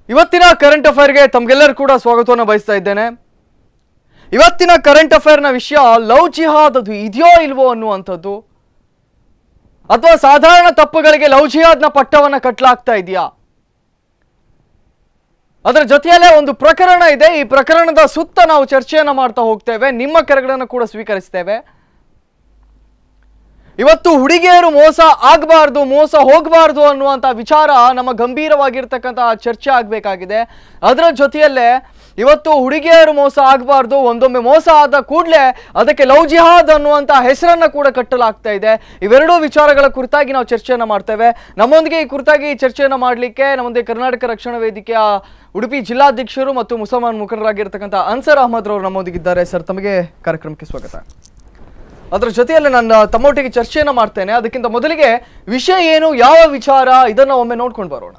ಇವತ್ತಿನ ಕರೆಂಟ್ ಅಫೇರ್ಗೆ ತಮಗೆಲ್ಲರೂ ಕೂಡ ಸ್ವಾಗತವನ್ನು ಬಯಸ್ತಾ ಇದ್ದೇನೆ ಇವತ್ತಿನ ಕರೆಂಟ್ ಅಫೇರ್ನ ವಿಷಯ ಲವ್ ಜಿಹಾದ್ ಅದು ಇದೆಯೋ ಇಲ್ವೋ ಅನ್ನುವಂಥದ್ದು ಅಥವಾ ಸಾಧಾರಣ ತಪ್ಪುಗಳಿಗೆ ಲವ್ ಜಿಹಾದ್ನ ಪಟ್ಟವನ್ನ ಕಟ್ಟಲಾಗ್ತಾ ಇದೆಯಾ ಅದರ ಜೊತೆಯಲ್ಲೇ ಒಂದು ಪ್ರಕರಣ ಇದೆ ಈ ಪ್ರಕರಣದ ಸುತ್ತ ನಾವು ಚರ್ಚೆಯನ್ನ ಮಾಡ್ತಾ ಹೋಗ್ತೇವೆ ನಿಮ್ಮ ಕರೆಗಳನ್ನು ಕೂಡ ಸ್ವೀಕರಿಸ್ತೇವೆ ಇವತ್ತು ಹುಡುಗಿಯರು ಮೋಸ ಆಗಬಾರ್ದು ಮೋಸ ಹೋಗಬಾರ್ದು ಅನ್ನುವಂಥ ವಿಚಾರ ನಮ್ಮ ಗಂಭೀರವಾಗಿರ್ತಕ್ಕಂಥ ಚರ್ಚೆ ಆಗಬೇಕಾಗಿದೆ ಅದರ ಜೊತೆಯಲ್ಲೇ ಇವತ್ತು ಹುಡುಗಿಯರು ಮೋಸ ಆಗಬಾರ್ದು ಒಂದೊಮ್ಮೆ ಮೋಸ ಆದ ಕೂಡಲೇ ಅದಕ್ಕೆ ಲವ್ ಜಿಹಾದ್ ಅನ್ನುವಂಥ ಹೆಸರನ್ನ ಕೂಡ ಕಟ್ಟಲಾಗ್ತಾ ಇದೆ ಇವೆರಡೂ ವಿಚಾರಗಳ ಕುರಿತಾಗಿ ನಾವು ಚರ್ಚೆಯನ್ನು ಮಾಡ್ತೇವೆ ನಮ್ಮೊಂದಿಗೆ ಈ ಕುರಿತಾಗಿ ಚರ್ಚೆಯನ್ನು ಮಾಡಲಿಕ್ಕೆ ನಮ್ಮೊಂದಿಗೆ ಕರ್ನಾಟಕ ರಕ್ಷಣಾ ವೇದಿಕೆಯ ಉಡುಪಿ ಜಿಲ್ಲಾಧ್ಯಕ್ಷರು ಮತ್ತು ಮುಸಲ್ಮಾನ್ ಮುಖಂಡರಾಗಿರ್ತಕ್ಕಂಥ ಅನ್ಸರ್ ಅಹಮದ್ ರವರು ನಮ್ಮೊಂದಿಗಿದ್ದಾರೆ ಸರ್ ತಮಗೆ ಕಾರ್ಯಕ್ರಮಕ್ಕೆ ಸ್ವಾಗತ ಅದರ ಜೊತೆಯಲ್ಲಿ ನಾನು ತಮ್ಮೊಟ್ಟಿಗೆ ಚರ್ಚೆಯನ್ನ ಮಾಡ್ತೇನೆ ಅದಕ್ಕಿಂತ ಮೊದಲಿಗೆ ವಿಷಯ ಏನು ಯಾವ ವಿಚಾರ ಇದನ್ನ ಒಮ್ಮೆ ನೋಡ್ಕೊಂಡು ಬರೋಣ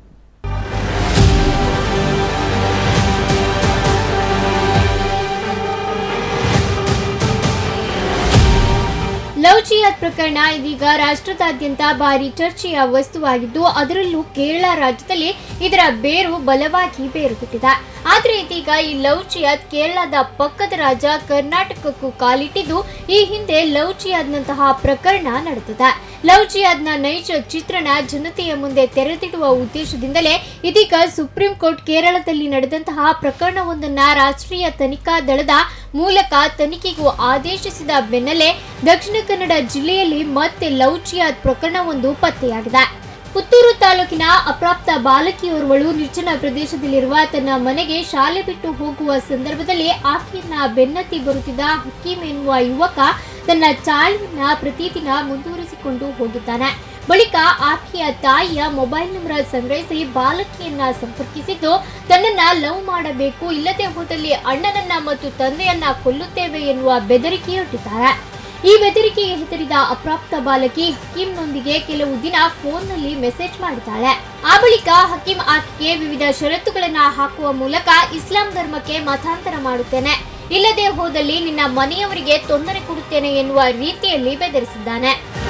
ಲವ್ ಜಿಹಾದ್ ಪ್ರಕರಣ ಇದೀಗ ರಾಷ್ಟ್ರದಾದ್ಯಂತ ಭಾರಿ ಚರ್ಚೆಯ ವಸ್ತುವಾಗಿದ್ದು ಅದರಲ್ಲೂ ಕೇರಳ ರಾಜ್ಯದಲ್ಲಿ ಇದರ ಬೇರು ಬಲವಾಗಿ ಬೇರು ಬಿಟ್ಟಿದೆ ಆದ್ರೆ ಇದೀಗ ಈ ಲವ್ ಜಿಹಾದ್ ಕೇರಳದ ಪಕ್ಕದ ರಾಜ್ಯ ಕರ್ನಾಟಕಕ್ಕೂ ಕಾಲಿಟ್ಟಿದ್ದು ಈ ಹಿಂದೆ ಲವ್ ಜಿಹಾದ್ನಂತಹ ಪ್ರಕರಣ ನಡೆದಿದೆ ಲವ್ ಜಿಹಾದ್ನ ನೈಜ ಚಿತ್ರಣ ಜನತೆಯ ಮುಂದೆ ತೆರೆದಿಡುವ ಉದ್ದೇಶದಿಂದಲೇ ಇದೀಗ ಸುಪ್ರೀಂ ಕೋರ್ಟ್ ಕೇರಳದಲ್ಲಿ ನಡೆದಂತಹ ಪ್ರಕರಣವೊಂದನ್ನ ರಾಷ್ಟ್ರೀಯ ತನಿಖಾ ದಳದ ಮೂಲಕ ತನಿಖೆಗೂ ಆದೇಶಿಸಿದ ಬೆನ್ನಲ್ಲೇ ದಕ್ಷಿಣ ಕನ್ನಡ ಜಿಲ್ಲೆಯಲ್ಲಿ ಮತ್ತೆ ಲವ್ ಜಿಹಾದ್ ಪ್ರಕರಣವೊಂದು ಪತ್ತೆಯಾಗಿದೆ ಪುತ್ತೂರು ತಾಲೂಕಿನ ಅಪ್ರಾಪ್ತ ಬಾಲಕಿಯೋರ್ವಳು ನಿರ್ಜನ ಪ್ರದೇಶದಲ್ಲಿರುವ ತನ್ನ ಮನೆಗೆ ಶಾಲೆ ಬಿಟ್ಟು ಹೋಗುವ ಸಂದರ್ಭದಲ್ಲಿ ಆಕೆಯನ್ನ ಬೆನ್ನತ್ತಿ ಬರುತ್ತಿದ್ದ ಹಕೀಂ ಎನ್ನುವ ಯುವಕ ತನ್ನ ಚಾಳಿಯನ್ನ ಪ್ರತಿದಿನ ಮುಂದುವರಿಸಿಕೊಂಡು ಹೋಗಿದ್ದಾನೆ ಬಳಿಕ ಆಕೆಯ ತಾಯಿಯ ಮೊಬೈಲ್ ನಂಬರ್ ಸಂಗ್ರಹಿಸಿ ಬಾಲಕಿಯನ್ನ ಸಂಪರ್ಕಿಸಿದ್ದು ತನ್ನನ್ನ ಲವ್ ಮಾಡಬೇಕು ಇಲ್ಲದೆ ಹೋದಲ್ಲಿ ಅಣ್ಣನನ್ನ ಮತ್ತು ತಂದೆಯನ್ನ ಕೊಲ್ಲುತ್ತೇವೆ ಎನ್ನುವ ಬೆದರಿಕೆಯೊಡ್ಡಿದ್ದಾರೆ ಈ ಬೆದರಿಕೆಗೆ ಹೆದರಿದ ಅಪ್ರಾಪ್ತ ಬಾಲಕಿ ಹಕೀಂನೊಂದಿಗೆ ಕೆಲವು ದಿನ ಫೋನ್ನಲ್ಲಿ ಮೆಸೇಜ್ ಮಾಡಿದ್ದಾಳೆ ಆ ಬಳಿಕ ಹಕೀಂ ಆಕೆಗೆ ವಿವಿಧ ಷರತ್ತುಗಳನ್ನ ಹಾಕುವ ಮೂಲಕ ಇಸ್ಲಾಂ ಧರ್ಮಕ್ಕೆ ಮತಾಂತರ ಮಾಡುತ್ತೇನೆ ಇಲ್ಲದೆ ಹೋದಲ್ಲಿ ನಿನ್ನ ಮನೆಯವರಿಗೆ ತೊಂದರೆ ಕೊಡುತ್ತೇನೆ ಎನ್ನುವ ರೀತಿಯಲ್ಲಿ ಬೆದರಿಸಿದ್ದಾನೆ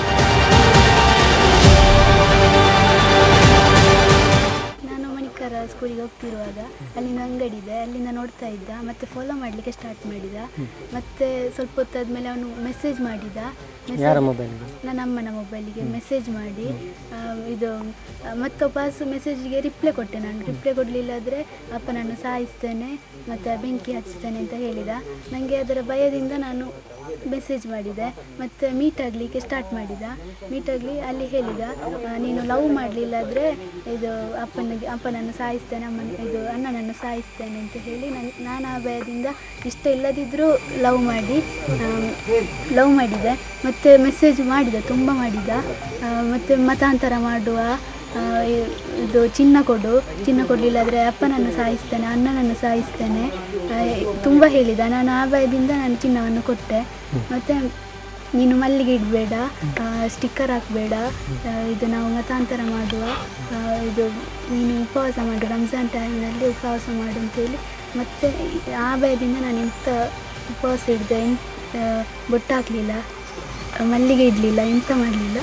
ನಾನು ಮಣಿಕರ ಸ್ಕೂಲಿಗೆ ಹೋಗ್ತಿರುವಾಗ ಅಲ್ಲಿಂದ ಅಂಗಡಿ ಇದೆ ಅಲ್ಲಿಂದ ನೋಡ್ತಾ ಇದ್ದ ಮತ್ತೆ ಫಾಲೋ ಮಾಡಲಿಕ್ಕೆ ಸ್ಟಾರ್ಟ್ ಮಾಡಿದ ಮತ್ತೆ ಸ್ವಲ್ಪ ಹೊತ್ತಾದ್ಮೇಲೆ ಅವನು ಮೆಸೇಜ್ ಮಾಡಿದ ಯಾರ ಮೆಸೇಜ್ ಮೊಬೈಲ್ಗೆ ನನ್ನ ಅಮ್ಮನ ಮೊಬೈಲಿಗೆ ಮೆಸೇಜ್ ಮಾಡಿ ಆ, ಇದು ಆ, ಮತ್ತೆ ವಾಪಸ್ ಮೆಸೇಜ್ಗೆ ರಿಪ್ಲೈ ಕೊಟ್ಟೆ ನಾನು ರಿಪ್ಲೈ ಕೊಡಲಿಲ್ಲ ಆದರೆ ಅಪ್ಪ ನಾನು ಸಾಯಿಸ್ತೇನೆ ಮತ್ತು ಬೆಂಕಿ ಹಚ್ತೇನೆ ಅಂತ ಹೇಳಿದ ನನಗೆ ಅದರ ಭಯದಿಂದ ನಾನು ಮೆಸೇಜ್ ಮಾಡಿದೆ ಮತ್ತು ಮೀಟ್ ಆಗಲಿಕ್ಕೆ ಸ್ಟಾರ್ಟ್ ಮಾಡಿದ ಮೀಟ್ ಆಗಲಿ ಅಲ್ಲಿ ಹೇಳಿದ ಆ, ನೀನು ಲವ್ ಮಾಡಲಿಲ್ಲ ಆದರೆ ಇದು ಅಪ್ಪನಿಗೆ ಅಪ್ಪನನ್ನು ಸಾಯಿಸ್ತೇನೆ ಅಮ್ಮನ ಇದು ಅಣ್ಣನನ್ನು ಸಾಯಿಸ್ತೇನೆ ಅಂತ ಹೇಳಿ ನನ್ ನಾನು ಆ ಭಯದಿಂದ ಇಷ್ಟ ಇಲ್ಲದಿದ್ದರೂ ಲವ್ ಮಾಡಿ ಲವ್ ಮಾಡಿದೆ ಮತ್ತು ಮೆಸೇಜ್ ಮಾಡಿದ ತುಂಬ ಮಾಡಿದ ಆ, ಮತ್ತು ಮತಾಂತರ ಮಾಡುವ ಆ, ಇ- ಇದು ಚಿನ್ನ ಕೊಡು ಚಿನ್ನ ಕೊಡಲಿಲ್ಲ ಆದರೆ ಅಪ್ಪನನ್ನು ಸಾಯಿಸ್ತೇನೆ ಅಣ್ಣನನ್ನು ಸಾಯಿಸ್ತೇನೆ ಆ, ತುಂಬ ಹೇಳಿದ ನಾನು ಆ ಭಯದಿಂದ ನಾನು ಚಿನ್ನವನ್ನು ಕೊಟ್ಟೆ ಮತ್ತು ನೀನು ಮಲ್ಲಿಗೆ ಇಡಬೇಡ ಸ್ಟಿಕ್ಕರ್ ಹಾಕಬೇಡ ಇದು ನಾವು ಮತಾಂತರ ಮಾಡುವ ಆ, ಇದು ನೀನು ಉಪವಾಸ ಮಾಡು ರಂಜಾನ್ ಟೈಮ್ನಲ್ಲಿ ಉಪವಾಸ ಮಾಡು ಅಂತೇಳಿ ಮತ್ತು ಆ ಭಯದಿಂದ ನಾನು ಎಂಥ ಉಪವಾಸ ಹಿಡಿದೆ ಎಂತ ಬೊಟ್ಟು ಹಾಕಲಿಲ್ಲ ಮಲ್ಲಿಗೆ ಇಡಲಿಲ್ಲ ಎಂತ ಮಾಡಲಿಲ್ಲ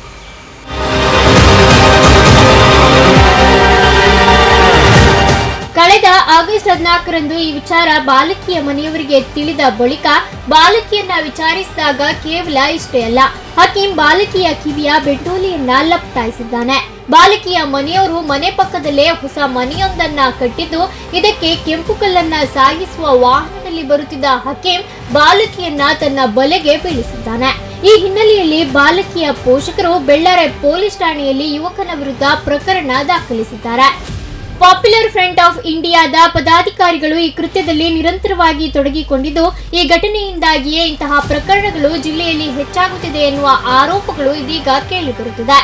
ಕಳೆದ ಆಗಸ್ಟ್ ಹದಿನಾಲ್ಕರಂದು ಈ ವಿಚಾರ ಬಾಲಕಿಯ ಮನೆಯವರಿಗೆ ತಿಳಿದ ಬಳಿಕ ಬಾಲಕಿಯನ್ನ ವಿಚಾರಿಸಿದಾಗ ಕೇವಲ ಇಷ್ಟೇ ಅಲ್ಲ ಹಕೀಂ ಬಾಲಕಿಯ ಕಿವಿಯ ಬೆಟ್ಟೋಲಿಯನ್ನ ಲಪಟಾಯಿಸಿದ್ದಾನೆ ಬಾಲಕಿಯ ಮನೆಯವರು ಮನೆ ಪಕ್ಕದಲ್ಲೇ ಹೊಸ ಮನೆಯೊಂದನ್ನ ಕಟ್ಟಿದ್ದು ಇದಕ್ಕೆ ಕೆಂಪು ಕಲ್ಲನ್ನ ಸಾಗಿಸುವ ವಾಹನದಲ್ಲಿ ಬರುತ್ತಿದ್ದ ಹಕೀಂ ಬಾಲಕಿಯನ್ನ ತನ್ನ ಬಲೆಗೆ ಬೀಳಿಸಿದ್ದಾನೆ ಈ ಹಿನ್ನೆಲೆಯಲ್ಲಿ ಬಾಲಕಿಯ ಪೋಷಕರು ಬೆಳ್ಳಾರೆ ಪೊಲೀಸ್ ಠಾಣೆಯಲ್ಲಿ ಯುವಕನ ವಿರುದ್ಧ ಪ್ರಕರಣ ದಾಖಲಿಸಿದ್ದಾರೆ ಪಾಪ್ಯುಲರ್ ಫ್ರಂಟ್ ಆಫ್ ಇಂಡಿಯಾದ ಪದಾಧಿಕಾರಿಗಳು ಈ ಕೃತ್ಯದಲ್ಲಿ ನಿರಂತರವಾಗಿ ತೊಡಗಿಕೊಂಡಿದ್ದು ಈ ಘಟನೆಯಿಂದಾಗಿಯೇ ಇಂತಹ ಪ್ರಕರಣಗಳು ಜಿಲ್ಲೆಯಲ್ಲಿ ಹೆಚ್ಚಾಗುತ್ತಿದೆ ಎನ್ನುವ ಆರೋಪಗಳು ಇದೀಗ ಕೇಳಿಬರುತ್ತಿದೆ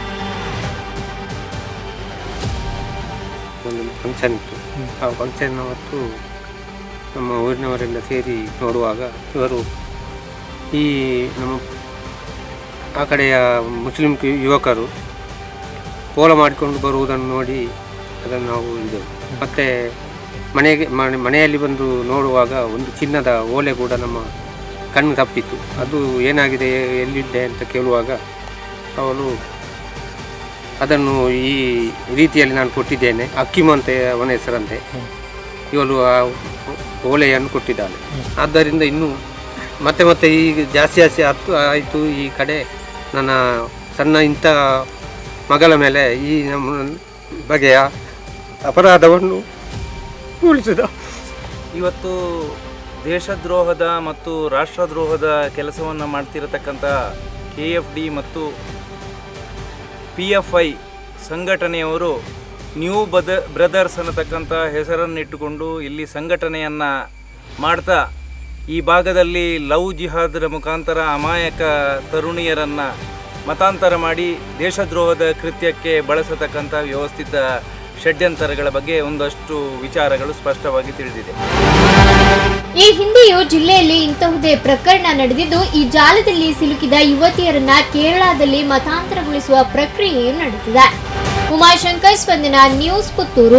ಒಂದು ಫಂಕ್ಷನ್ ಇತ್ತು ಆ ಫಂಕ್ಷನ್ ಅವತ್ತು ನಮ್ಮ ಊರಿನವರೆಲ್ಲ ಸೇರಿ ನೋಡುವಾಗ ಇವರು ಈ ನಮ್ಮ ಆ ಕಡೆಯ ಮುಸ್ಲಿಂ ಕಿ- ಯುವಕರು ಕೋಲ ಮಾಡಿಕೊಂಡು ಬರುವುದನ್ನು ನೋಡಿ ಅದನ್ನು ನಾವು ಇದು ಮತ್ತು ಮನೆಗೆ ಮನೆ ಮನೆಯಲ್ಲಿ ಬಂದು ನೋಡುವಾಗ ಒಂದು ಚಿನ್ನದ ಓಲೆ ಕೂಡ ನಮ್ಮ ಕಣ್ಣು ತಪ್ಪಿತ್ತು ಅದು ಏನಾಗಿದೆ ಎಲ್ಲಿದ್ದೆ ಅಂತ ಕೇಳುವಾಗ ಅವಳು ಅದನ್ನು ಈ ರೀತಿಯಲ್ಲಿ ನಾನು ಕೊಟ್ಟಿದ್ದೇನೆ ಅಕ್ಕಿಮ ಅಂತ ಅವನ ಹೆಸರಂತೆ ಇವಳು ಆ ಓಲೆಯನ್ನು ಕೊಟ್ಟಿದ್ದಾಳೆ ಆದ್ದರಿಂದ ಇನ್ನು ಮತ್ತೆ ಮತ್ತೆ ಈಗ ಜಾಸ್ತಿ ಜಾಸ್ತಿ ಹತ್ತು ಆಯಿತು ಈ ಕಡೆ ನನ್ನ ಸಣ್ಣ ಇಂಥ ಮಗಳ ಮೇಲೆ ಈ ನಮ್ಮ ಬಗೆಯ ಅಪರಾಧವನ್ನು ಉಳಿಸಿದ ಇವತ್ತು ದೇಶದ್ರೋಹದ ಮತ್ತು ರಾಷ್ಟ್ರದ್ರೋಹದ ಕೆಲಸವನ್ನು ಮಾಡ್ತಿರತಕ್ಕಂಥ ಕೆ ಎಫ್ ಡಿ ಮತ್ತು ಪಿ ಎಫ್ ಐ ಸಂಘಟನೆಯವರು ನ್ಯೂ ಬದ ಬ್ರದರ್ಸ್ ಅನ್ನತಕ್ಕಂಥ ಹೆಸರನ್ನಿಟ್ಟುಕೊಂಡು ಇಲ್ಲಿ ಸಂಘಟನೆಯನ್ನು ಮಾಡ್ತಾ ಈ ಭಾಗದಲ್ಲಿ ಲವ್ ಜಿಹಾದರ ಮುಖಾಂತರ ಅಮಾಯಕ ತರುಣಿಯರನ್ನು ಮತಾಂತರ ಮಾಡಿ ದೇಶದ್ರೋಹದ ಕೃತ್ಯಕ್ಕೆ ಬಳಸತಕ್ಕಂಥ ವ್ಯವಸ್ಥಿತ ಷಡ್ಯಂತರಗಳ ಬಗ್ಗೆ ಒಂದಷ್ಟು ವಿಚಾರಗಳು ಸ್ಪಷ್ಟವಾಗಿ ತಿಳಿದಿದೆ ಈ ಹಿಂದೆಯೂ ಜಿಲ್ಲೆಯಲ್ಲಿ ಇಂತಹುದೇ ಪ್ರಕರಣ ನಡೆದಿದ್ದು ಈ ಜಾಲದಲ್ಲಿ ಸಿಲುಕಿದ ಯುವತಿಯರನ್ನ ಕೇರಳದಲ್ಲಿ ಮತಾಂತರಗೊಳಿಸುವ ಪ್ರಕ್ರಿಯೆಯೂ ನಡೆದಿದೆ ಉಮಾಶಂಕರ್ ಸ್ಪಂದನ ನ್ಯೂಸ್ ಪುತ್ತೂರು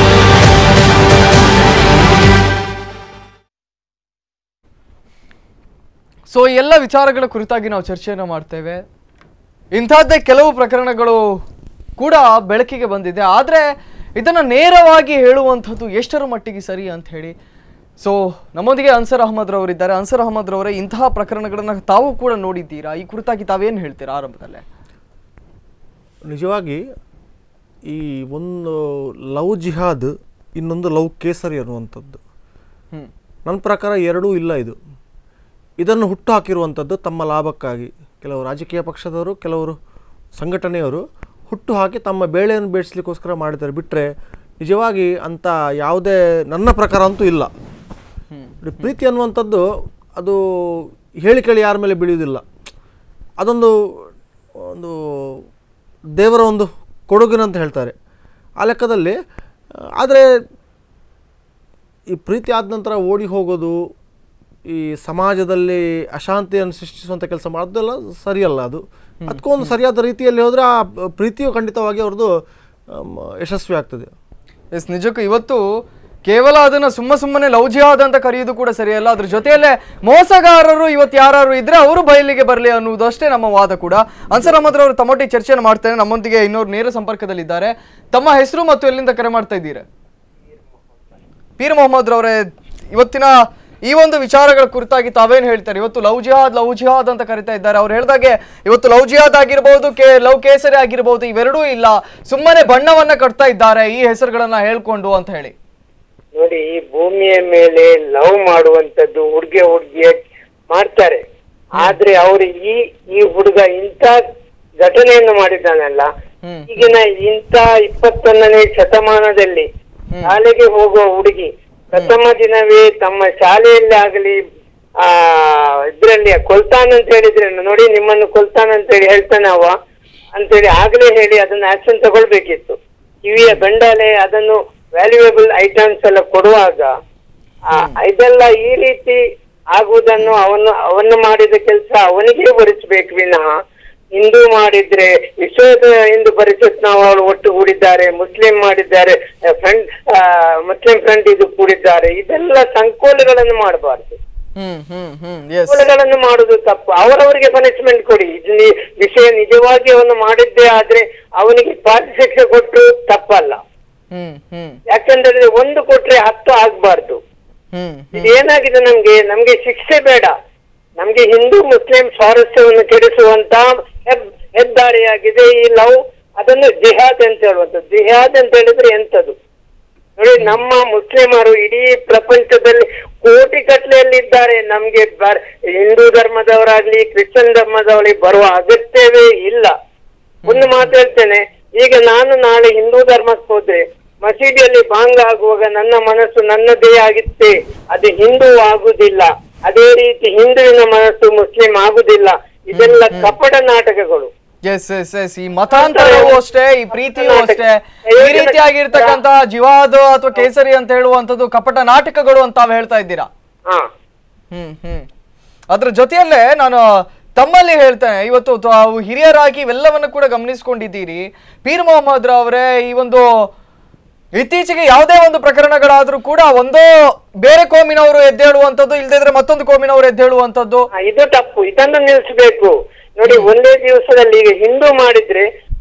ಸೊ ಈ ಎಲ್ಲ ವಿಚಾರಗಳ ಕುರಿತಾಗಿ ನಾವು ಚರ್ಚೆಯನ್ನು ಮಾಡ್ತೇವೆ ಇಂಥದ್ದೇ ಕೆಲವು ಪ್ರಕರಣಗಳು ಕೂಡ ಬೆಳಕಿಗೆ ಬಂದಿದೆ ಆದರೆ ಇದನ್ನು ನೇರವಾಗಿ ಹೇಳುವಂಥದ್ದು ಎಷ್ಟರ ಮಟ್ಟಿಗೆ ಸರಿ ಅಂತ ಹೇಳಿ ಸೊ ನಮ್ಮೊಂದಿಗೆ ಅನ್ಸರ್ ಅಹಮದ್ ರವರಿದ್ದಾರೆ ಅನ್ಸರ್ ಅಹಮದ್ ರವರೇ ಇಂತಹ ಪ್ರಕರಣಗಳನ್ನು ತಾವು ಕೂಡ ನೋಡಿದ್ದೀರಾ ಈ ಕುರಿತಾಗಿ ತಾವೇನು ಹೇಳ್ತೀರಾ ಆರಂಭದಲ್ಲೇ ನಿಜವಾಗಿ ಈ ಒಂದು ಲವ್ ಜಿಹಾದ್ ಇನ್ನೊಂದು ಲವ್ ಕೇಸರಿ ಅನ್ನುವಂಥದ್ದು ಹ್ಞೂ ನನ್ನ ಪ್ರಕಾರ ಎರಡೂ ಇಲ್ಲ ಇದು ಇದನ್ನು ಹುಟ್ಟು ಹಾಕಿರುವಂಥದ್ದು ತಮ್ಮ ಲಾಭಕ್ಕಾಗಿ ಕೆಲವು ರಾಜಕೀಯ ಪಕ್ಷದವರು ಕೆಲವರು ಸಂಘಟನೆಯವರು ಹುಟ್ಟು ಹಾಕಿ ತಮ್ಮ ಬೇಳೆಯನ್ನು ಬೇಯಿಸ್ಲಿಕ್ಕೋಸ್ಕರ ಮಾಡಿದ್ದಾರೆ ಬಿಟ್ಟರೆ ನಿಜವಾಗಿ ಅಂಥ ಯಾವುದೇ ನನ್ನ ಪ್ರಕಾರ ಅಂತೂ ಇಲ್ಲ ನೋಡಿ, ಪ್ರೀತಿ ಅನ್ನುವಂಥದ್ದು ಅದು ಹೇಳಿ ಕೇಳಿ ಯಾರ ಮೇಲೆ ಬೀಳುವುದಿಲ್ಲ ಅದೊಂದು ಒಂದು ದೇವರ ಒಂದು ಕೊಡುಗಿನಂತ ಹೇಳ್ತಾರೆ ಆ ಲೆಕ್ಕದಲ್ಲಿ ಆದರೆ ಈ ಪ್ರೀತಿ ಆದ ನಂತರ ಓಡಿ ಹೋಗೋದು ಈ ಸಮಾಜದಲ್ಲಿ ಅಶಾಂತಿಯನ್ನು ಸೃಷ್ಟಿಸುವಂಥ ಕೆಲಸ ಮಾಡೋದೆಲ್ಲ ಸರಿಯಲ್ಲ ಅದು ಅದಕ್ಕೊಂದು ಸರಿಯಾದ ರೀತಿಯಲ್ಲಿ ಹೋದರೆ ಆ ಪ್ರೀತಿಯು ಖಂಡಿತವಾಗಿ ಅವ್ರದ್ದು ಆಮ್, ಯಶಸ್ವಿ ಆಗ್ತದೆ ಎಸ್ ನಿಜಕ್ಕೂ ಇವತ್ತು ಕೇವಲ ಅದನ್ನ ಸುಮ್ಮ ಸುಮ್ಮನೆ ಲವ್ ಜಿಹಾದ್ ಅಂತ ಕರೆಯೋದು ಕೂಡ ಸರಿಯಲ್ಲ ಅದ್ರ ಜೊತೆಯಲ್ಲೇ ಮೋಸಗಾರರು ಇವತ್ತು ಯಾರು ಇದ್ರೆ ಅವರು ಬಯಲಿಗೆ ಬರಲಿ ಅನ್ನುವುದಷ್ಟೇ ನಮ್ಮ ವಾದ ಕೂಡ ಅನ್ಸರ್ ಅಹಮದ್ ಅವರು ತಮ್ಮೊಟ್ಟಿಗೆ ಚರ್ಚೆಯನ್ನು ಮಾಡ್ತೇನೆ ನಮ್ಮೊಂದಿಗೆ ಇನ್ನೊರು ನೇರ ಸಂಪರ್ಕದಲ್ಲಿದ್ದಾರೆ ತಮ್ಮ ಹೆಸರು ಮತ್ತು ಎಲ್ಲಿಂದ ಕರೆ ಮಾಡ್ತಾ ಇದ್ದೀರಾ ಪೀರ್ ಮೊಹಮ್ಮದ್ ರವರೇ ಇವತ್ತಿನ ಈ ಒಂದು ವಿಚಾರಗಳ ಕುರಿತಾಗಿ ತಾವೇನು ಹೇಳ್ತಾರೆ ಇವತ್ತು ಲವ್ ಜಿಹಾದ್ ಲವ್ ಜಿಹಾದ್ ಅಂತ ಕರಿತಾ ಇದ್ದಾರೆ ಅವ್ರು ಹೇಳ್ದಾಗೆ ಇವತ್ತು ಲವ್ ಜಿಹಾದ್ ಆಗಿರ್ಬೋದು ಕೆ ಲವ್ ಕೇಸರಿ ಆಗಿರ್ಬೋದು ಇವೆರಡೂ ಇಲ್ಲ ಸುಮ್ಮನೆ ಬಣ್ಣವನ್ನ ಕಟ್ತಾ ಇದ್ದಾರೆ ಈ ಹೆಸರುಗಳನ್ನ ಹೇಳ್ಕೊಂಡು ಅಂತ ಹೇಳಿ ನೋಡಿ ಈ ಭೂಮಿಯ ಮೇಲೆ ಲವ್ ಮಾಡುವಂತದ್ದು ಹುಡುಗಿ ಹುಡುಗಿಯ ಮಾಡ್ತಾರೆ ಆದ್ರೆ ಅವರು ಈ ಈ ಹುಡುಗ ಇಂಥ ಘಟನೆಯನ್ನು ಮಾಡಿದ್ದಾನಲ್ಲ ಹ್ಮ್. ಈಗಿನ ಇಂಥ ಇಪ್ಪತ್ತೊಂದನೇ ಶತಮಾನದಲ್ಲಿ ಶಾಲೆಗೆ ಹೋಗುವ ಹುಡುಗಿ ಪ್ರಥಮ ದಿನವೇ ತಮ್ಮ ಶಾಲೆಯಲ್ಲಿ ಆಗಲಿ ಆ ಇದ್ರಲ್ಲಿ ಕೊಲ್ತಾನ್ ಅಂತ ಹೇಳಿದ್ರೆ ನೋಡಿ ನಿಮ್ಮನ್ನು ಕೊಲ್ತಾನ್ ಅಂತ ಹೇಳಿ ಹೇಳ್ತಾನೆ ಅವ ಅಂತೇಳಿ ಆಗ್ಲೇ ಹೇಳಿ ಅದನ್ನ ಆಕ್ಷನ್ ತಗೊಳ್ಬೇಕಿತ್ತು ಕಿವಿಯ ಗಂಡಾಲೆ ಅದನ್ನು ವ್ಯಾಲ್ಯೂಯಬಲ್ ಐಟಮ್ಸ್ ಎಲ್ಲ ಕೊಡುವಾಗ ಆ, ಇದೆಲ್ಲ ಈ ರೀತಿ ಆಗುವುದನ್ನು ಅವನು ಅವನು ಮಾಡಿದ ಕೆಲಸ ಅವನಿಗೆ ಭರಿಸಬೇಕು ವಿನಃ ಹಿಂದೂ ಮಾಡಿದ್ರೆ ವಿಶ್ವದ ಹಿಂದೂ ಪರಿಷತ್ ನಾವು ಅವಳು ಒಟ್ಟುಗೂಡಿದ್ದಾರೆ ಮುಸ್ಲಿಂ ಮಾಡಿದ್ದಾರೆ ಫ್ರೆಂಡ್ ಮುಸ್ಲಿಂ ಫ್ರೆಂಡ್ ಇದು ಕೂಡಿದ್ದಾರೆ ಇದೆಲ್ಲ ಸಂಕೋಲೆಗಳನ್ನು ಮಾಡಬಾರ್ದು ಹ್ಮ್ ಹ್ಮ್ ಹ್ಮ್ ಎಸ್ ಸಂಕೋಲೆಗಳನ್ನು ಮಾಡುದು ತಪ್ಪು ಅವರವರಿಗೆ ಪನಿಷ್ಮೆಂಟ್ ಕೊಡಿ ಇದು ನಿ- ವಿಷಯ ನಿಜವಾಗಿ ಅವನು ಮಾಡಿದ್ದೇ ಆದ್ರೆ ಅವನಿಗೆ ಪಾಠ ಶಿಕ್ಷೆ ಕೊಟ್ಟು ತಪ್ಪಲ್ಲ ಹ್ಮ್ ಹ್ಮ್ ಯಾಕಂದ್ರೆ ಒಂದು ಕೊಟ್ರೆ ಹತ್ತು ಆಗ್ಬಾರ್ದು ಹ್ಮ್ ಇದೇನಾಗಿದೆ ನಮ್ಗೆ ನಮ್ಗೆ ಶಿಕ್ಷೆ ಬೇಡ ನಮ್ಗೆ ಹಿಂದೂ ಮುಸ್ಲಿಂ ಸ್ವಾರಸ್ಯವನ್ನು ಕೆಡಿಸುವಂತ ಹೆದ್- ಹೆದ್ದಾರಿಯಾಗಿದೆ ಈ ಲವ್ ಅದನ್ನು ಜಿಹಾದ್ ಅಂತ ಹೇಳುವಂಥದ್ದು ಜಿಹಾದ್ ಅಂತ ಹೇಳಿದ್ರೆ ಎಂತದು ನೋಡಿ ನಮ್ಮ ಮುಸ್ಲಿಮರು ಇಡೀ ಪ್ರಪಂಚದಲ್ಲಿ ಕೋಟಿ ಕಟ್ಲೆಯಲ್ಲಿದ್ದಾರೆ ನಮ್ಗೆ ಬರ್- ಹಿಂದೂ ಧರ್ಮದವರಾಗ್ಲಿ ಕ್ರಿಶ್ಚಿಯನ್ ಧರ್ಮದವರಾಗ್ಲಿ ಬರುವ ಅಗತ್ಯವೇ ಇಲ್ಲ ಒಂದು ಮಾತು ಹೇಳ್ತೇನೆ ಈಗ ನಾನು ನಾಳೆ ಹಿಂದೂ ಧರ್ಮಕ್ಕೆ ಹೋದ್ರೆ ಮಸೀದಿಯಲ್ಲಿ ಬಾಂಗ್ ಆಗುವಾಗ ನನ್ನ ಮನಸ್ಸು ನನ್ನದೇ ಆಗಿತ್ತೆ ಅದು ಹಿಂದೂ ಆಗುದಿಲ್ಲ ಅದೇ ರೀತಿ ಹಿಂದುವಿನ ಮನಸ್ಸು ಮುಸ್ಲಿಂ ಆಗುದಿಲ್ಲ ಇದೆಲ್ಲ ಕಪಟ ನಾಟಕಗಳು ಎಸ್ ಎಸ್ ಎಸ್ ಈ ಮತಾಂತರವೂ ಅಷ್ಟೇ ಈ ಪ್ರೀತಿಯೂ ಅಷ್ಟೇ ಈ ರೀತಿಯಾಗಿರ್ತಕ್ಕಂತಹ ಜಿವಾದ್ ಅಥವಾ ಕೇಸರಿ ಅಂತ ಹೇಳುವಂಥದ್ದು ಕಪಟ ನಾಟಕಗಳು ಅಂತ ತಾವು ಹೇಳ್ತಾ ಇದ್ದೀರಾ ಹಾ ಹ್ಮ್ ಹ್ಮ್ ಅದ್ರ ಜೊತೆಯಲ್ಲೇ ನಾನು ತಮ್ಮಲ್ಲಿ ಹೇಳ್ತೇನೆ ಇವತ್ತು ತಾವು ಹಿರಿಯರಾಗಿ ಇವೆಲ್ಲವನ್ನು ಕೂಡ ಗಮನಿಸ್ಕೊಂಡಿದ್ದೀರಿ ಪೀರ್ ಮೊಹಮ್ಮದ್ ಅವರೇ ಈ ಒಂದು ಇತ್ತೀಚೆಗೆ ಯಾವುದೇ ಒಂದು ಪ್ರಕರಣಗಳಾದ್ರೂ ಕೂಡ ಒಂದೋ ಬೇರೆ ಕೋಮಿನವರು ಎದ್ದೇಳುವಂಥದ್ದು ಇಲ್ದಿದ್ರೆ ಮತ್ತೊಂದು ಕೋಮಿನವರು ಎದ್ದೇಳುವಂಥದ್ದು ಹಾ, ಇದು ತಪ್ಪು ಇದನ್ನು ನಿಲ್ಲಿಸಬೇಕು ನೋಡಿ ಒಂದೇ ದಿವಸದಲ್ಲಿ ಈಗ ಹಿಂದೂ ಮಾಡಿದ್ರೆ